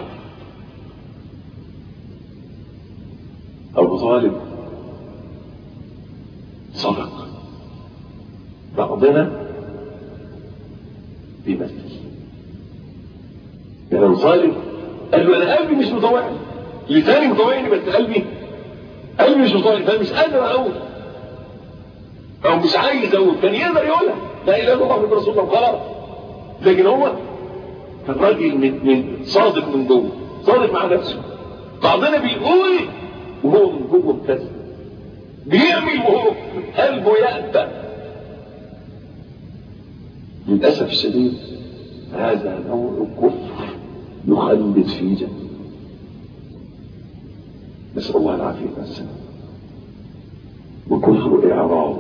أبو طالب صدق بعضنا بيمثل يعني أبو طالب قال له أنا قلبي مش مطوعني لساني مطوعني بس قلبي قلبي مش مطوعني فأنا مش قادر أقول او مش عايز او كان يقدر يقولها لا اله الا الله محمد رسول الله خلاص لكن هو كان راجل من, من صادق من جوه صادق مع نفسه بعضنا بيقول وهو من جوه مبتسم بيعمل وهو قلبه يأبى للأسف الشديد هذا نوع كفر يخلد في جنة نسأل الله العافية والسلام وكفر إعراض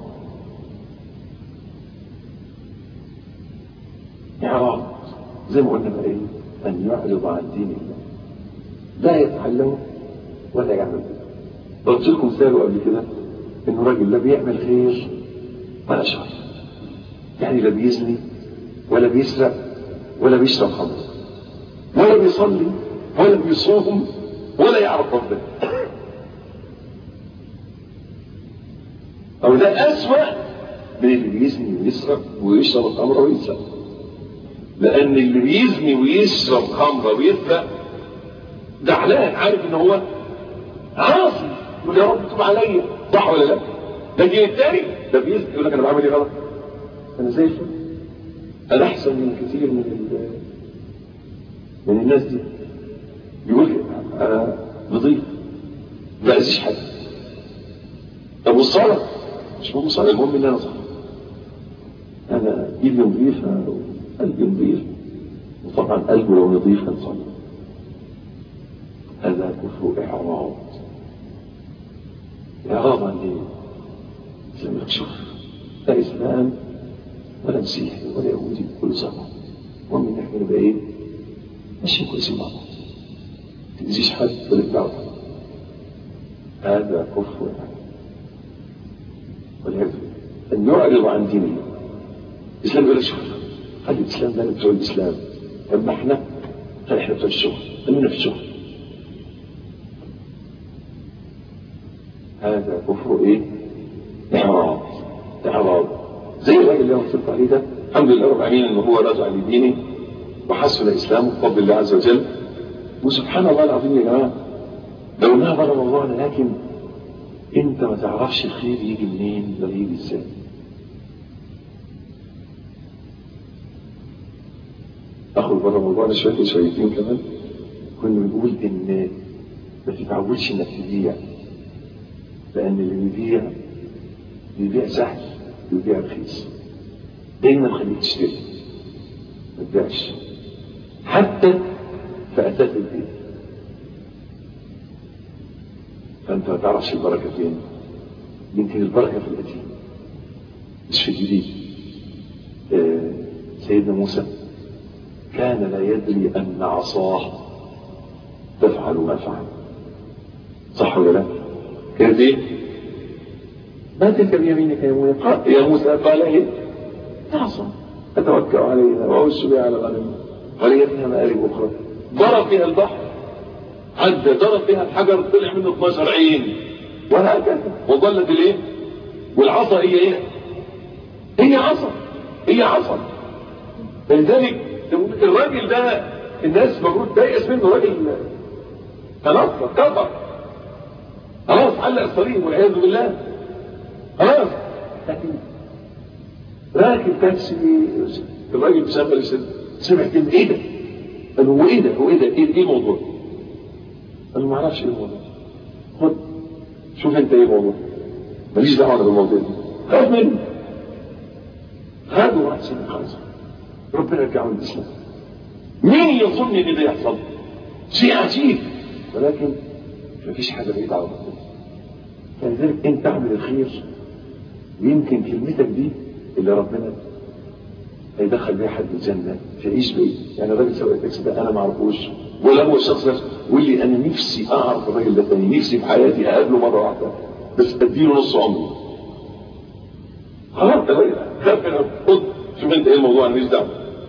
إعراض زي ما قلنا بقى إيه أن يعرض عن دين الله لا يتعلمه ولا يعمل قلت لكم مثال قبل كده إنه راجل لا بيعمل خير ولا شر يعني لا بيزني ولا بيسرق ولا بيشرب خمر ولا بيصلي ولا بيصوم ولا يعرف ربنا أو ده أسوأ من اللي بيزني ويسرق ويشرب الخمر ويسرق لأن اللي بيزني ويشرب خمر ويسرق زعلان عارف إن هو عاصي يقول يا رب تب عليا صح ولا لا؟ لكن التاني ده بيزني يقول لك أنا بعمل إيه غلط؟ أنا زي الفل أنا أحسن من كثير من ال... من الناس دي يقول لي أنا نظيف ما أذيش حد طب والصلاة مش مهم الصلاة المهم إن أنا صح أنا إيدي نظيفة وقلبي نظيف وطبعا قلبه لو نظيف هنصلي هذا كفر إعراض إعراض عن إيه؟ زي ما تشوف لا إسلام ولا مسيحي ولا يهودي كل سوا المهم إن إحنا نبقى إيه؟ ماشيين كويسين مع بعض ما تأذيش حد ولا تدعوا هذا كفر إعراض والعياذ أن يعرض عن دينه الإسلام يقول لك شوف خلي الإسلام ده بتوع الإسلام أما إحنا خلي إحنا بتوع الشغل خلينا في الشغل هذا كفر إيه؟ إعراض إعراض زي الراجل اللي أنا قلت عليه ده الحمد لله رب العالمين إن هو رجع لدينه وحسن إسلامه بفضل الله عز وجل وسبحان الله العظيم يا جماعة لو إنها بره موضوعنا لكن انت ما تعرفش الخير يجي منين ولا يجي ازاي اخذ بره موضوعنا شويه شويتين كمان كنا بنقول ان ما تتعودش انك تبيع لان اللي بيبيع بيبيع سهل بيبيع رخيص دايما خليك تشتري ما تبيعش حتى في اثاث البيت فانت ما تعرفش البركه فين يمكن البركه في القديم مش في الجديد آه سيدنا موسى كان لا يدري ان عصاه تفعل ما فعل صح ولا لا كانت ايه ما تلك بيمينك يا موسى قال يا موسى قال ايه عصا اتوكل عليها واعوذ بها على الغنم ولي فيها مآرب اخرى ضرب فيها البحر عدى ضرب فيها الحجر طلع منه 12 عين وهكذا وظلت الايه والعصا هي ايه هي عصا هي عصا فلذلك الراجل ده الناس المفروض تيأس منه راجل خلاص كفر خلاص علق الصليب والعياذ بالله خلاص لكن راكب تاكسي الراجل بيشغل السن سمع كلمه ايه ده؟ قال هو ايه ده؟ هو ايه ده؟ ايه ايه الموضوع؟ قال له ما اعرفش ايه الموضوع خد شوف انت ايه الموضوع ماليش دعوه انا بالموضوع ده خد منه خدوا واحد سنه خالص ربنا يرجعه للاسلام مين يظن ان ده يحصل شيء عجيب ولكن مفيش حاجه بعيده عن ربنا فلذلك انت اعمل الخير ويمكن كلمتك دي اللي ربنا هيدخل بيها حد الجنة تعيش بيه يعني الراجل سواق التاكسي ده انا ما اعرفوش ولا هو الشخص نفسه يقول لي انا نفسي اعرف الراجل ده تاني نفسي في حياتي اقابله مره واحده بس اديله نص عمري خلاص ده راجل خاف من خد شوف انت ايه الموضوع انا ماليش دعوه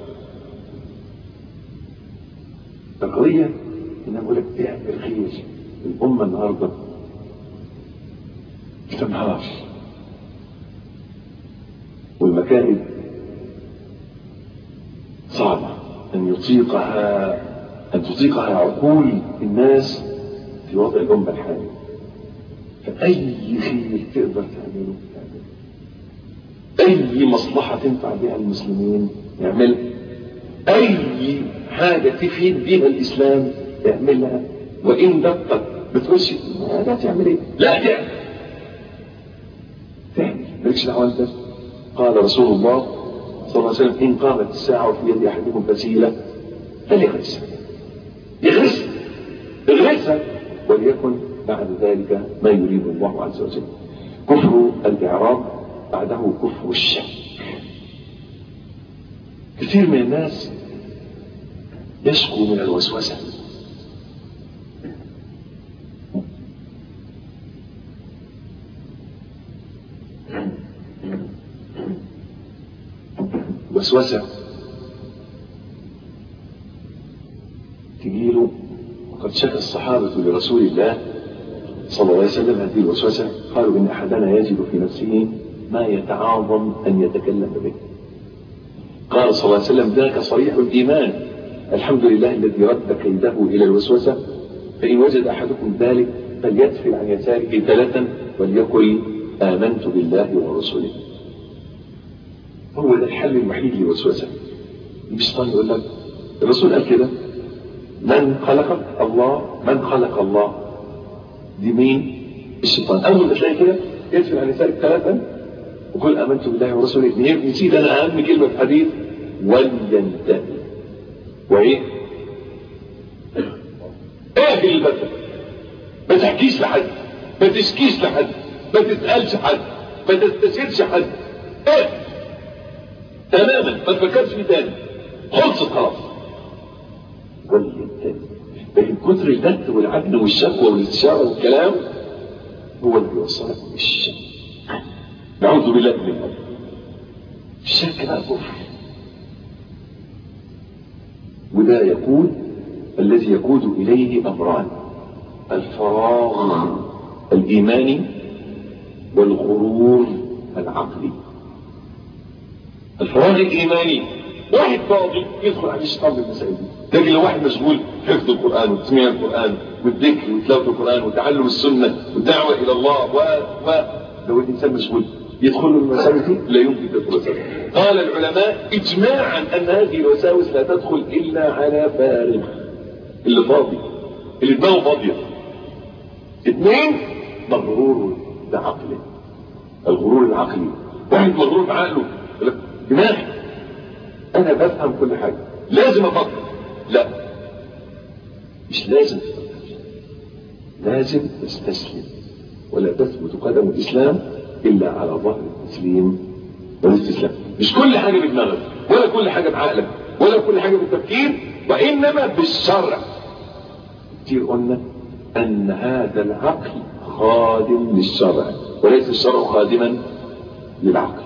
القضيه ان اقول لك اعمل خير الامه النهارده ما تنهارش والمكائد صعبة أن يطيقها أن تطيقها عقول الناس في وضع الأمة الحالي فأي خير تقدر تعمله تعمله اي مصلحة تنفع بها المسلمين يعملها اي حاجة تفيد بها الاسلام يعملها وان دقت ما تقولش لا تعمل ايه لا تعمل تعمل مالكش دعوه انت قال رسول الله صلى الله عليه وسلم ان قامت الساعه وفي يد احدكم فسيله فليغرسها يغرسها اغرسها وليكن بعد ذلك ما يريد الله عز وجل كفر الاعراب بعده كفر الشك كثير من الناس يشكو من الوسوسه وسوسة تجيله وقد شكى الصحابة لرسول الله صلى الله عليه وسلم هذه الوسوسة قالوا إن أحدنا يجد في نفسه ما يتعاظم أن يتكلم به قال صلى الله عليه وسلم ذاك صريح الإيمان الحمد لله الذي رد كيده إلى الوسوسة فإن وجد أحدكم ذلك فليدفل عن يساره ثلاثا وليقل آمنت بالله ورسوله هو ده الحل الوحيد للوسوسه الشيطان يقول لك الرسول قال كده من خلقك الله من خلق الله دي مين الشيطان اول ما تلاقي كده يدفن عن نسائك ثلاثا وقل امنت بالله ورسوله نسيت انا اهم كلمه في الحديث ولينتهي وايه اهل البدن ما تحكيش لحد ما تشكيش لحد ما تسالش حد ما تستشيرش حد اهل تماما ما تفكرش فيه تاني خلصت خلاص ولينتهي لكن كتر الجد والعجن والشكوى والاستشاره والكلام هو اللي بيوصلك للشك نعوذ بالله من النار الشك بقى كفر وده يقود الذي يقود اليه امران الفراغ الايماني والغرور العقلي الفراغ الايماني واحد فاضي يدخل عليه الشيطان بالمسائل دي لكن لو واحد مشغول حفظ القران وتسميع القران والذكر وتلاوه القران وتعلم السنه والدعوه الى الله و و لو الانسان مشغول يدخل المساوس دي لا يمكن تدخل مساوس قال العلماء اجماعا ان هذه الوساوس لا تدخل الا على فارغ اللي فاضي اللي دماغه فاضيه اثنين مغرور بعقله الغرور العقلي واحد مغرور بعقله يقول لك دماغي انا بفهم كل حاجه لازم افكر لا مش لازم تفكر لازم تستسلم ولا تثبت قدم الاسلام الا على ظهر التسليم والاستسلام مش كل حاجه بدماغك ولا كل حاجه بعقلك ولا كل حاجه بالتفكير وانما بالشرع كتير قلنا ان هذا العقل خادم للشرع وليس الشرع خادما للعقل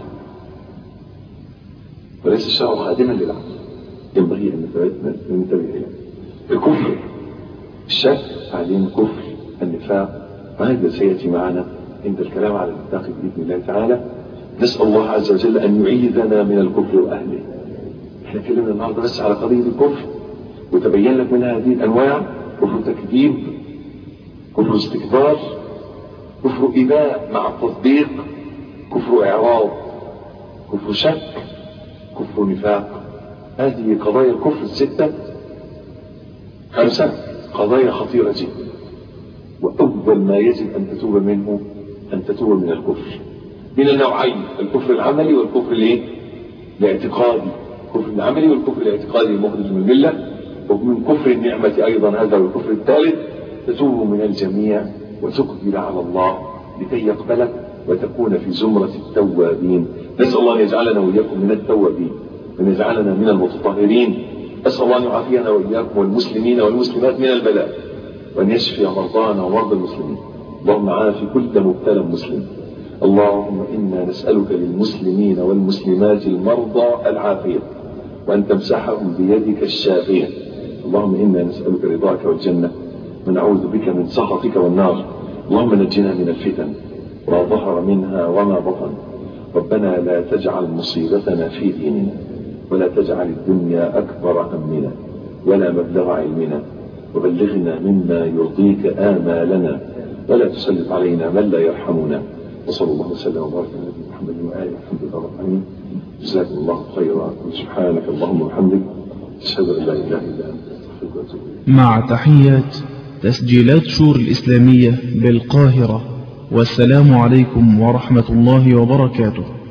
وليس الشرع خادما للعقل ينبغي ان ننتبه اليه الكفر الشك بعدين كفر النفاق وهذا سياتي معنا عند الكلام على النفاق باذن الله تعالى نسال الله عز وجل ان يعيذنا من الكفر واهله احنا اتكلمنا النهارده بس على قضيه الكفر وتبين لك منها هذه الانواع كفر تكذيب كفر استكبار كفر اباء مع التطبيق كفر اعراض كفر شك كفر نفاق هذه قضايا الكفر الستة خمسة قضايا خطيرة جدا وأول ما يجب أن تتوب منه أن تتوب من الكفر من النوعين الكفر العملي والكفر الايه؟ الاعتقادي الكفر العملي والكفر الاعتقادي المخرج من الملة ومن كفر النعمة أيضا هذا الكفر الثالث تتوب من الجميع وتقبل على الله لكي يقبلك وتكون في زمرة التوابين نسأل الله أن يجعلنا وإياكم من التوابين وأن يجعلنا من المتطهرين أسأل الله أن يعافينا وإياكم والمسلمين والمسلمات من البلاء وأن يشفي مرضانا ومرضى المسلمين اللهم عافي كل مبتلى مسلم اللهم إنا نسألك للمسلمين والمسلمات المرضى العافية وأن تمسحهم بيدك الشافية اللهم إنا نسألك رضاك والجنة ونعوذ بك من سخطك والنار اللهم نجنا من الفتن ما ظهر منها وما بطن ربنا لا تجعل مصيبتنا في ديننا ولا تجعل الدنيا أكبر همنا ولا مبلغ علمنا وبلغنا مما يرضيك آمالنا ولا تسلط علينا من لا يرحمنا وصلى الله وسلم وبارك على نبينا محمد وآل محمد رب العالمين جزاكم الله خيرا سبحانك اللهم وبحمدك أشهد أن لا إله إلا أنت أستغفرك وأتوب إليك مع تحيات تسجيلات شور الإسلامية بالقاهرة والسلام عليكم ورحمة الله وبركاته